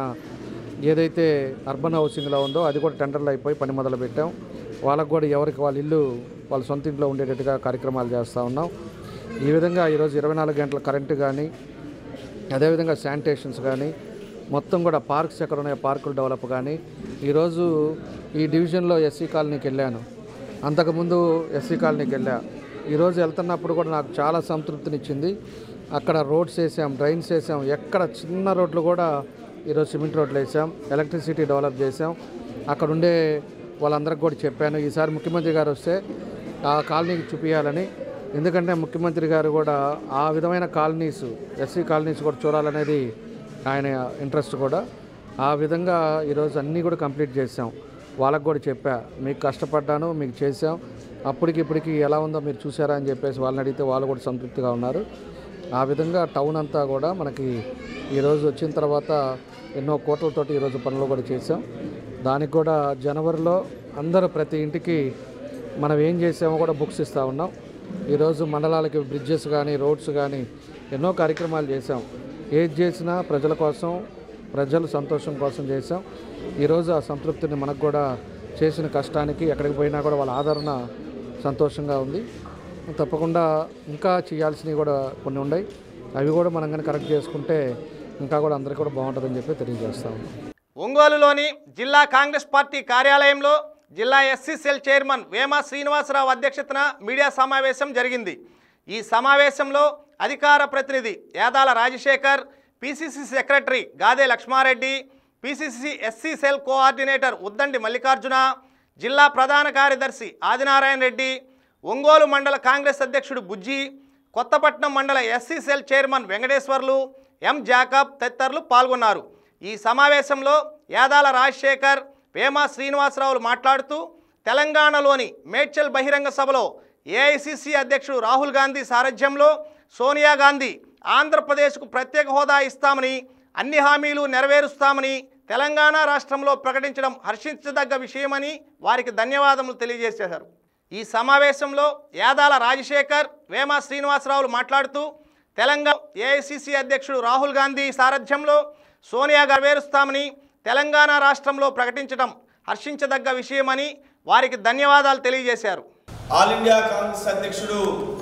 ఏదైతే అర్బన్ హౌసింగ్లో ఉందో అది కూడా టెండర్లు అయిపోయి పని మొదలు పెట్టాం వాళ్ళకు కూడా ఎవరికి వాళ్ళ ఇల్లు వాళ్ళ సొంత ఇంట్లో ఉండేటట్టుగా కార్యక్రమాలు చేస్తూ ఉన్నాం ఈ విధంగా ఈరోజు ఇరవై నాలుగు గంటల కరెంటు కానీ అదేవిధంగా శానిటేషన్స్ కానీ మొత్తం కూడా పార్క్స్ ఎక్కడ ఉన్నాయో పార్కులు డెవలప్ కానీ ఈరోజు ఈ డివిజన్లో ఎస్సీ కాలనీకి వెళ్ళాను అంతకుముందు ఎస్సీ కాలనీకి వెళ్ళా ఈరోజు వెళ్తున్నప్పుడు కూడా నాకు చాలా సంతృప్తినిచ్చింది అక్కడ రోడ్స్ వేసాం డ్రైన్స్ వేసాం ఎక్కడ చిన్న రోడ్లు కూడా ఈరోజు సిమెంట్ రోడ్లు వేసాం ఎలక్ట్రిసిటీ డెవలప్ చేసాం అక్కడ ఉండే వాళ్ళందరికి కూడా చెప్పాను ఈసారి ముఖ్యమంత్రి గారు వస్తే ఆ కాలనీకి చూపించాలని ఎందుకంటే ముఖ్యమంత్రి గారు కూడా ఆ విధమైన కాలనీస్ ఎస్సీ కాలనీస్ కూడా చూడాలనేది ఆయన ఇంట్రెస్ట్ కూడా ఆ విధంగా ఈరోజు అన్నీ కూడా కంప్లీట్ చేసాం వాళ్ళకు కూడా చెప్పా మీకు కష్టపడ్డాను మీకు చేసాం అప్పటికి ఇప్పటికి ఎలా ఉందో మీరు చూసారా అని చెప్పేసి వాళ్ళని అడిగితే వాళ్ళు కూడా సంతృప్తిగా ఉన్నారు ఆ విధంగా టౌన్ అంతా కూడా మనకి ఈరోజు వచ్చిన తర్వాత ఎన్నో కోట్లతోటి ఈరోజు పనులు కూడా చేసాం దానికి కూడా జనవరిలో అందరూ ప్రతి ఇంటికి మనం ఏం చేసామో కూడా బుక్స్ ఇస్తూ ఉన్నాం ఈరోజు మండలాలకి బ్రిడ్జెస్ కానీ రోడ్స్ కానీ ఎన్నో కార్యక్రమాలు చేసాం ఏది చేసినా ప్రజల కోసం ప్రజల సంతోషం కోసం చేసాం ఈరోజు ఆ సంతృప్తిని మనకు కూడా చేసిన కష్టానికి ఎక్కడికి పోయినా కూడా వాళ్ళ ఆదరణ సంతోషంగా ఉంది తప్పకుండా ఇంకా చేయాల్సినవి కూడా కొన్ని ఉన్నాయి అవి కూడా మనం కానీ కరెక్ట్ చేసుకుంటే ఇంకా కూడా అందరికీ కూడా బాగుంటుందని చెప్పి తెలియజేస్తా ఉన్నాం ఒంగోలులోని జిల్లా కాంగ్రెస్ పార్టీ కార్యాలయంలో జిల్లా SC cell chairman Vema Srinivasarao అధ్యక్షతన మీడియా సమావేశం జరిగింది ఈ సమావేశంలో అధికార ప్రతినిధి Yadala Rajasekhar PCC secretary Gade Lakshmareddy PCC SC cell coordinator Uddandi Mallikarjuna జిల్లా ప్రధాన కార్యదర్శి ఆదినారాయణ రెడ్డి ఒంగోలు మండల కాంగ్రెస్ అధ్యక్షుడు బుజ్జి కొత్తపట్నం మండల SC cell chairman Venkateswarlu M Jacob తదితరులు పాల్గొన్నారు ఈ సమావేశంలో యాదాల రాజశేఖర్ వేమ శ్రీనివాసరావులు మాట్లాడుతూ తెలంగాణలోని మేడ్చల్ బహిరంగ సభలో ఏఐసిసి అధ్యక్షుడు రాహుల్ గాంధీ సారథ్యంలో సోనియా గాంధీ ఆంధ్రప్రదేశ్కు ప్రత్యేక హోదా ఇస్తామని అన్ని హామీలు నెరవేరుస్తామని తెలంగాణ రాష్ట్రంలో ప్రకటించడం హర్షించదగ్గ విషయమని వారికి ధన్యవాదములు తెలియజేశారు ఈ సమావేశంలో యాదాల రాజశేఖర్ వేమ శ్రీనివాసరావులు మాట్లాడుతూ తెలంగాణ ఏఐసిసి అధ్యక్షుడు రాహుల్ గాంధీ సారథ్యంలో సోనియా నెరవేరుస్తామని తెలంగాణ రాష్ట్రంలో ప్రకటించడం హర్షించదగ్గ విషయమని వారికి ధన్యవాదాలు తెలియజేశారు ఆల్ ఇండియా కాంగ్రెస్ అధ్యక్షుడు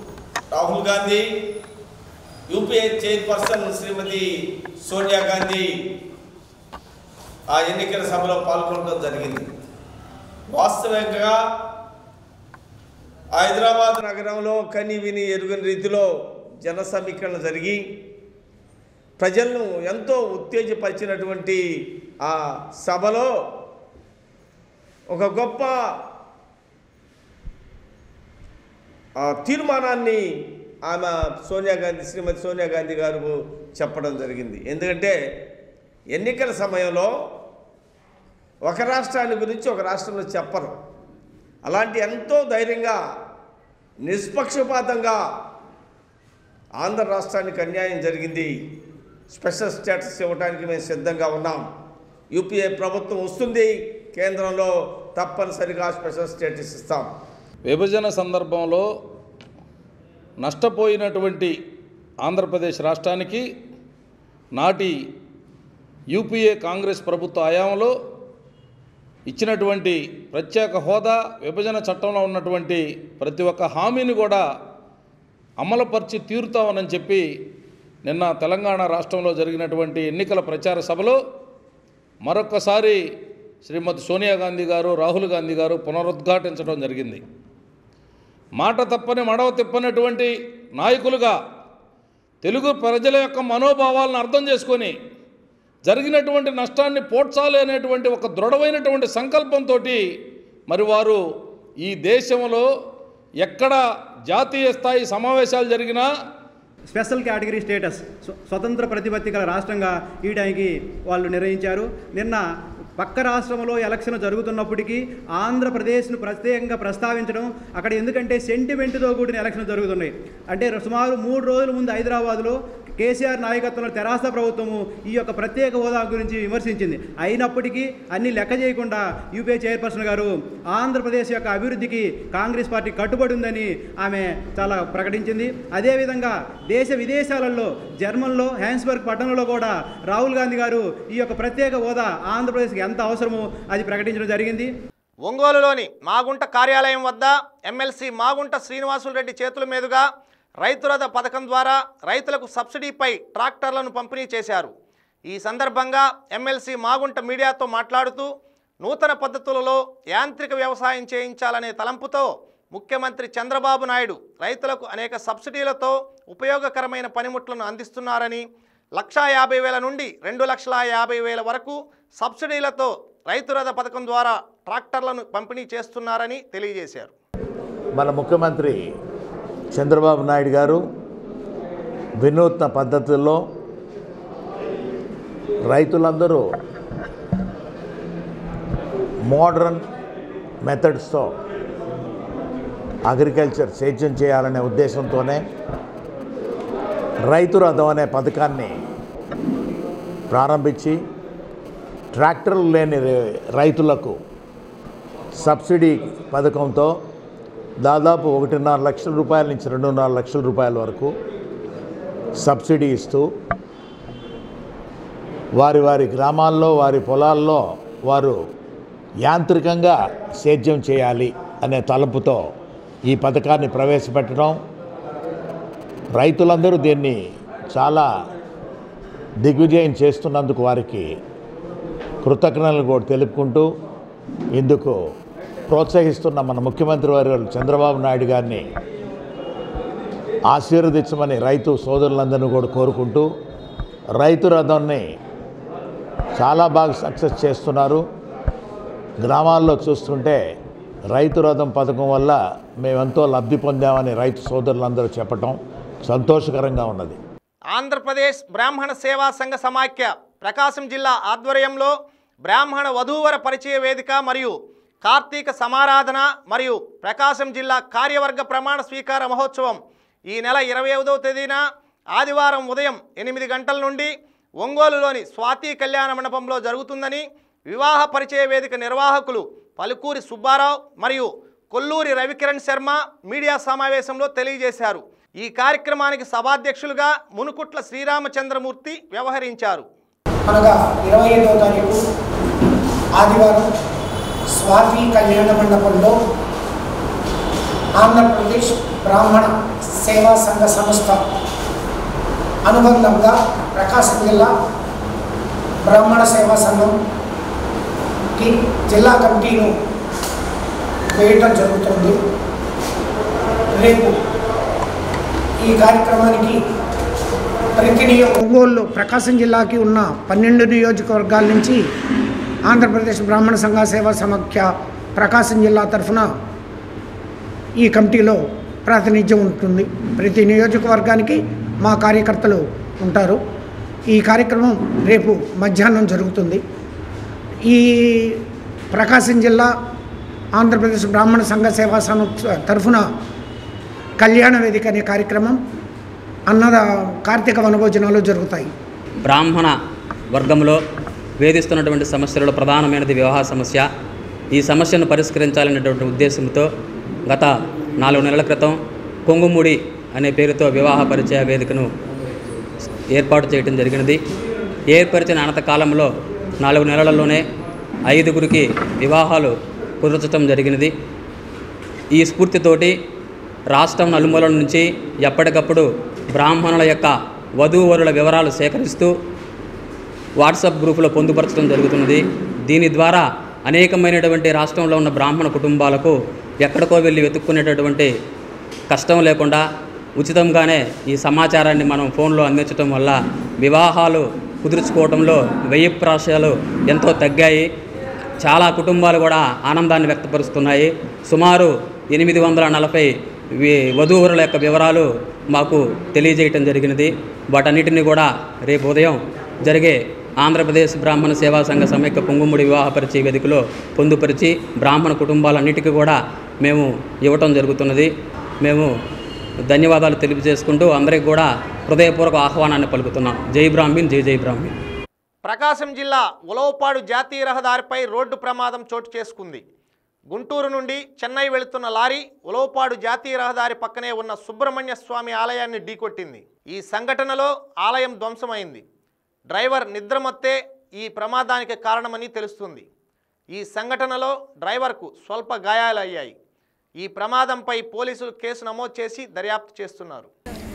రాహుల్ గాంధీ యూపీఏ చైర్పర్సన్ శ్రీమతి సోనియా గాంధీ ఆ ఎన్నికల సభలో పాల్గొనడం జరిగింది వాస్తవంగా హైదరాబాద్ నగరంలో కని విని ఎరుగని రీతిలో జన సమీకరణ జరిగి ప్రజలను ఎంతో ఉత్తేజపరిచినటువంటి ఆ సభలో ఒక గొప్ప ఆ తీర్మానాన్ని ఆమె సోనియా గాంధీ శ్రీమతి సోనియా గాంధీ గారు చెప్పడం జరిగింది ఎందుకంటే ఎన్నికల సమయంలో ఒక రాష్ట్రాన్ని గురించి ఒక రాష్ట్రంలో చెప్పరు అలాంటి ఎంతో ధైర్యంగా నిష్పక్షపాతంగా ఆంధ్ర రాష్ట్రానికి అన్యాయం జరిగింది స్పెషల్ స్టేటస్ ఇవ్వడానికి మేము సిద్ధంగా ఉన్నాం యూపీఏ ప్రభుత్వం వస్తుంది కేంద్రంలో తప్పనిసరిగా స్పెషల్ స్టేటస్ ఇస్తాం విభజన సందర్భంలో నష్టపోయినటువంటి ఆంధ్రప్రదేశ్ రాష్ట్రానికి నాటి యూపీఏ కాంగ్రెస్ ప్రభుత్వ హయాంలో ఇచ్చినటువంటి ప్రత్యేక హోదా విభజన చట్టంలో ఉన్నటువంటి ప్రతి ఒక్క హామీని కూడా అమలుపరిచి తీరుతామని చెప్పి నిన్న తెలంగాణ రాష్ట్రంలో జరిగినటువంటి ఎన్నికల ప్రచార సభలో మరొక్కసారి శ్రీమతి సోనియా గాంధీ గారు రాహుల్ గాంధీ గారు పునరుద్ఘాటించడం జరిగింది మాట తప్పని మడవ తిప్పనటువంటి నాయకులుగా తెలుగు ప్రజల యొక్క మనోభావాలను అర్థం చేసుకొని జరిగినటువంటి నష్టాన్ని పోడ్చాలి అనేటువంటి ఒక దృఢమైనటువంటి సంకల్పంతో మరి వారు ఈ దేశంలో ఎక్కడ జాతీయ స్థాయి సమావేశాలు జరిగినా స్పెషల్ కేటగిరీ స్టేటస్ స్వ- స్వతంత్ర ప్రతిపత్తి గల రాష్ట్రంగా ఇయడానికి వాళ్ళు నిర్ణయించారు నిన్న పక్క రాష్ట్రంలో ఎలక్షన్ జరుగుతున్నప్పటికీ ఆంధ్రప్రదేశ్ను ప్రత్యేకంగా ప్రస్తావించడం అక్కడ ఎందుకంటే సెంటిమెంట్తో కూడిన ఎలక్షన్ జరుగుతున్నాయి అంటే సుమారు మూడు రోజుల ముందు హైదరాబాద్లో కేసీఆర్ నాయకత్వంలో తెరాస ప్రభుత్వము ఈ యొక్క ప్రత్యేక హోదా గురించి విమర్శించింది అయినప్పటికీ అన్ని లెక్క చేయకుండా యూపీఏ చైర్పర్సన్ గారు ఆంధ్రప్రదేశ్ యొక్క అభివృద్ధికి కాంగ్రెస్ పార్టీ కట్టుబడి ఉందని ఆమె చాలా ప్రకటించింది అదేవిధంగా దేశ విదేశాలలో జర్మన్లో హ్యాన్స్బర్గ్ పట్టణంలో కూడా రాహుల్ గాంధీ గారు ఈ యొక్క ప్రత్యేక హోదా ఆంధ్రప్రదేశ్కి ఎంత అవసరమో అది ప్రకటించడం జరిగింది ఒంగోలులోని మాగుంట కార్యాలయం వద్ద ఎమ్మెల్సీ మాగుంట శ్రీనివాసులు రెడ్డి చేతుల మీదుగా రైతురథ పథకం ద్వారా రైతులకు సబ్సిడీపై ట్రాక్టర్లను పంపిణీ చేశారు ఈ సందర్భంగా ఎమ్మెల్సీ మాగుంట మీడియాతో మాట్లాడుతూ నూతన పద్ధతులలో యాంత్రిక వ్యవసాయం చేయించాలనే తలంపుతో ముఖ్యమంత్రి చంద్రబాబు నాయుడు రైతులకు అనేక సబ్సిడీలతో ఉపయోగకరమైన పనిముట్లను అందిస్తున్నారని లక్షా యాభై వేల నుండి రెండు లక్షల యాభై వేల వరకు సబ్సిడీలతో రైతురథ పథకం ద్వారా ట్రాక్టర్లను పంపిణీ చేస్తున్నారని తెలియజేశారు మన ముఖ్యమంత్రి చంద్రబాబు నాయుడు గారు వినూత్న పద్ధతుల్లో రైతులందరూ మోడర్న్ మెథడ్స్తో అగ్రికల్చర్ సేద్యం చేయాలనే ఉద్దేశంతోనే రైతు రథం అనే పథకాన్ని ప్రారంభించి ట్రాక్టర్లు లేని రే- రైతులకు సబ్సిడీ పథకంతో దాదాపు ఒకటిన్నర లక్షల రూపాయల నుంచి రెండున్నర లక్షల రూపాయల వరకు సబ్సిడీ ఇస్తూ వారి వారి గ్రామాల్లో వారి పొలాల్లో వారు యాంత్రికంగా సేద్యం చేయాలి అనే తలంపుతో ఈ పథకాన్ని ప్రవేశపెట్టడం రైతులందరూ దీన్ని చాలా దిగ్విజయం చేస్తున్నందుకు వారికి కృతజ్ఞతలు కూడా తెలుపుకుంటూ ఇందుకు ప్రోత్సహిస్తున్న మన ముఖ్యమంత్రి వారు చంద్రబాబు నాయుడు గారిని ఆశీర్వదించమని రైతు సోదరులందరినీ కూడా కోరుకుంటూ రైతు రథాన్ని చాలా బాగా సక్సెస్ చేస్తున్నారు గ్రామాల్లో చూస్తుంటే రైతు రథం పథకం వల్ల మేమెంతో లబ్ధి పొందామని రైతు సోదరులందరూ చెప్పటం సంతోషకరంగా ఉన్నది ఆంధ్రప్రదేశ్ బ్రాహ్మణ సేవా సంఘ సమాఖ్య ప్రకాశం జిల్లా ఆధ్వర్యంలో బ్రాహ్మణ వధూవర పరిచయ వేదిక మరియు కార్తీక సమారాధన మరియు ప్రకాశం జిల్లా కార్యవర్గ ప్రమాణ స్వీకార మహోత్సవం ఈ నెల ఇరవై ఐదవ తేదీన ఆదివారం ఉదయం ఎనిమిది గంటల నుండి ఒంగోలులోని స్వాతి కళ్యాణ మండపంలో జరుగుతుందని వివాహ పరిచయ వేదిక నిర్వాహకులు పలుకూరి సుబ్బారావు మరియు కొల్లూరి రవికిరణ్ శర్మ మీడియా సమావేశంలో తెలియజేశారు ఈ కార్యక్రమానికి సభాధ్యక్షులుగా మునుకుట్ల శ్రీరామచంద్రమూర్తి వ్యవహరించారు అనగా ఇరవై ఐదవ తారీఖు ఆదివారం స్వాతి కళ్యాణ మండపంలో ఆంధ్రప్రదేశ్ బ్రాహ్మణ సేవా సంఘ సంస్థ అనుబంధంగా ప్రకాశం జిల్లా బ్రాహ్మణ సేవా సంఘంకి జిల్లా కమిటీను వేయటం జరుగుతుంది రేపు ఈ కార్యక్రమానికి ప్రతి నియో ఒంగోలు ప్రకాశం జిల్లాకి ఉన్న పన్నెండు నియోజకవర్గాల నుంచి ఆంధ్రప్రదేశ్ బ్రాహ్మణ సంఘ సేవా సమాఖ్య ప్రకాశం జిల్లా తరఫున ఈ కమిటీలో ప్రాతినిధ్యం ఉంటుంది ప్రతి నియోజకవర్గానికి మా కార్యకర్తలు ఉంటారు ఈ కార్యక్రమం రేపు మధ్యాహ్నం జరుగుతుంది ఈ ప్రకాశం జిల్లా ఆంధ్రప్రదేశ్ బ్రాహ్మణ సంఘ సేవా సంస్థ తరఫున కళ్యాణ వేదిక అనే కార్యక్రమం అన్నద కార్తీక వనభోజనాలు జరుగుతాయి బ్రాహ్మణ వర్గంలో వేధిస్తున్నటువంటి సమస్యలలో ప్రధానమైనది వివాహ సమస్య ఈ సమస్యను పరిష్కరించాలనేటువంటి ఉద్దేశంతో గత నాలుగు నెలల క్రితం కొంగుముడి అనే పేరుతో వివాహ పరిచయ వేదికను ఏర్పాటు చేయడం జరిగినది ఏర్పరిచిన అనంత కాలంలో నాలుగు నెలలలోనే ఐదుగురికి వివాహాలు కుదర్చడం జరిగినది ఈ స్ఫూర్తితోటి రాష్ట్రం నలుమూలల నుంచి ఎప్పటికప్పుడు బ్రాహ్మణుల యొక్క వధూవరుల వివరాలు సేకరిస్తూ వాట్సాప్ గ్రూపులో పొందుపరచడం జరుగుతున్నది దీని ద్వారా అనేకమైనటువంటి రాష్ట్రంలో ఉన్న బ్రాహ్మణ కుటుంబాలకు ఎక్కడికో వెళ్ళి వెతుక్కునేటటువంటి కష్టం లేకుండా ఉచితంగానే ఈ సమాచారాన్ని మనం ఫోన్లో అందించడం వల్ల వివాహాలు కుదుర్చుకోవడంలో వ్యయ ప్రాశాలు ఎంతో తగ్గాయి చాలా కుటుంబాలు కూడా ఆనందాన్ని వ్యక్తపరుస్తున్నాయి సుమారు ఎనిమిది వందల నలభై వి- వధూవరుల యొక్క వివరాలు మాకు తెలియజేయటం జరిగినది వాటన్నిటిని కూడా రేపు ఉదయం జరిగే ఆంధ్రప్రదేశ్ బ్రాహ్మణ సేవా సంఘ సమైక్య పొంగుముడి వివాహ పరిచయ వేదికలో పొందుపరిచి బ్రాహ్మణ కుటుంబాలన్నిటికీ కూడా మేము ఇవ్వటం జరుగుతున్నది మేము ధన్యవాదాలు తెలియజేసుకుంటూ అందరికీ కూడా హృదయపూర్వక ఆహ్వానాన్ని పలుకుతున్నాం జై బ్రాహ్మణ్ జై జై బ్రాహ్మణ్ ప్రకాశం జిల్లా ఉలవపాడు జాతీయ రహదారిపై రోడ్డు ప్రమాదం చోటు చేసుకుంది గుంటూరు నుండి చెన్నై వెళుతున్న లారీ ఉలవపాడు జాతీయ రహదారి పక్కనే ఉన్న సుబ్రహ్మణ్య స్వామి ఆలయాన్ని ఢీకొట్టింది ఈ సంఘటనలో ఆలయం ధ్వంసమైంది డ్రైవర్ నిద్రమత్తే ఈ ప్రమాదానికి కారణమని తెలుస్తుంది ఈ సంఘటనలో డ్రైవర్కు స్వల్ప గాయాలయ్యాయి ఈ ప్రమాదంపై పోలీసులు కేసు నమోదు చేసి దర్యాప్తు చేస్తున్నారు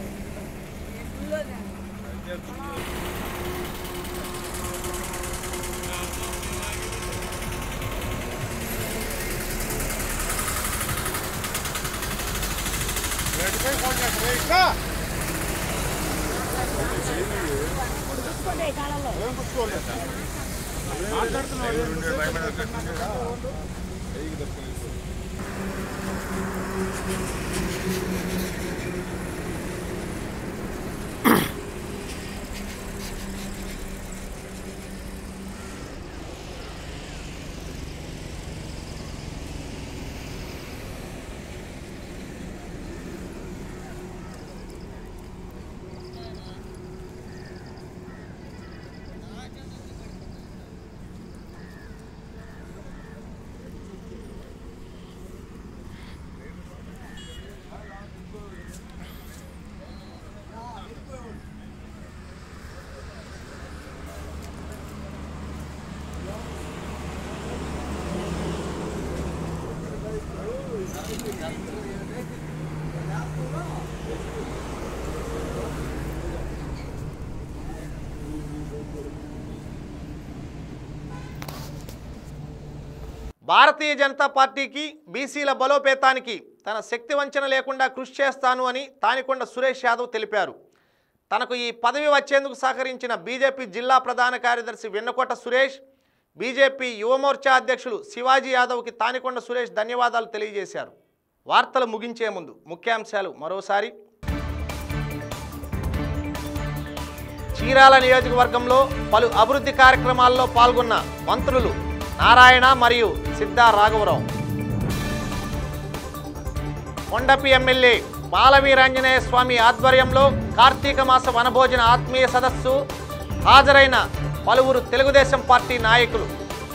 భారతీయ జనతా పార్టీకి బీసీల బలోపేతానికి తన శక్తి వంచన లేకుండా కృషి చేస్తాను అని తానికొండ సురేష్ యాదవ్ తెలిపారు తనకు ఈ పదవి వచ్చేందుకు సహకరించిన బీజేపీ జిల్లా ప్రధాన కార్యదర్శి వెన్నకోట సురేష్ బీజేపీ యువమోర్చా అధ్యక్షులు శివాజీ యాదవ్కి తానికొండ సురేష్ ధన్యవాదాలు తెలియజేశారు వార్తలు ముగించే ముందు ముఖ్యాంశాలు మరోసారి చీరాల నియోజకవర్గంలో పలు అభివృద్ధి కార్యక్రమాల్లో పాల్గొన్న మంత్రులు నారాయణ మరియు సిద్ధా రాఘవరావు కొండపి ఎమ్మెల్యే బాలవీరాంజనేయ స్వామి ఆధ్వర్యంలో కార్తీక మాస వనభోజన ఆత్మీయ సదస్సు హాజరైన పలువురు తెలుగుదేశం పార్టీ నాయకులు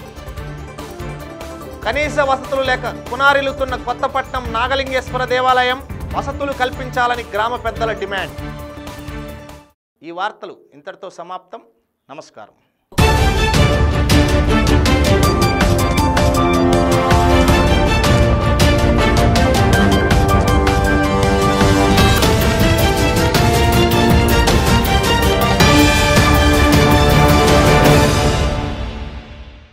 కనీస వసతులు లేక కునారిల్లుతున్న కొత్తపట్నం నాగలింగేశ్వర దేవాలయం వసతులు కల్పించాలని గ్రామ పెద్దల డిమాండ్ ఈ వార్తలు ఇంతటితో సమాప్తం నమస్కారం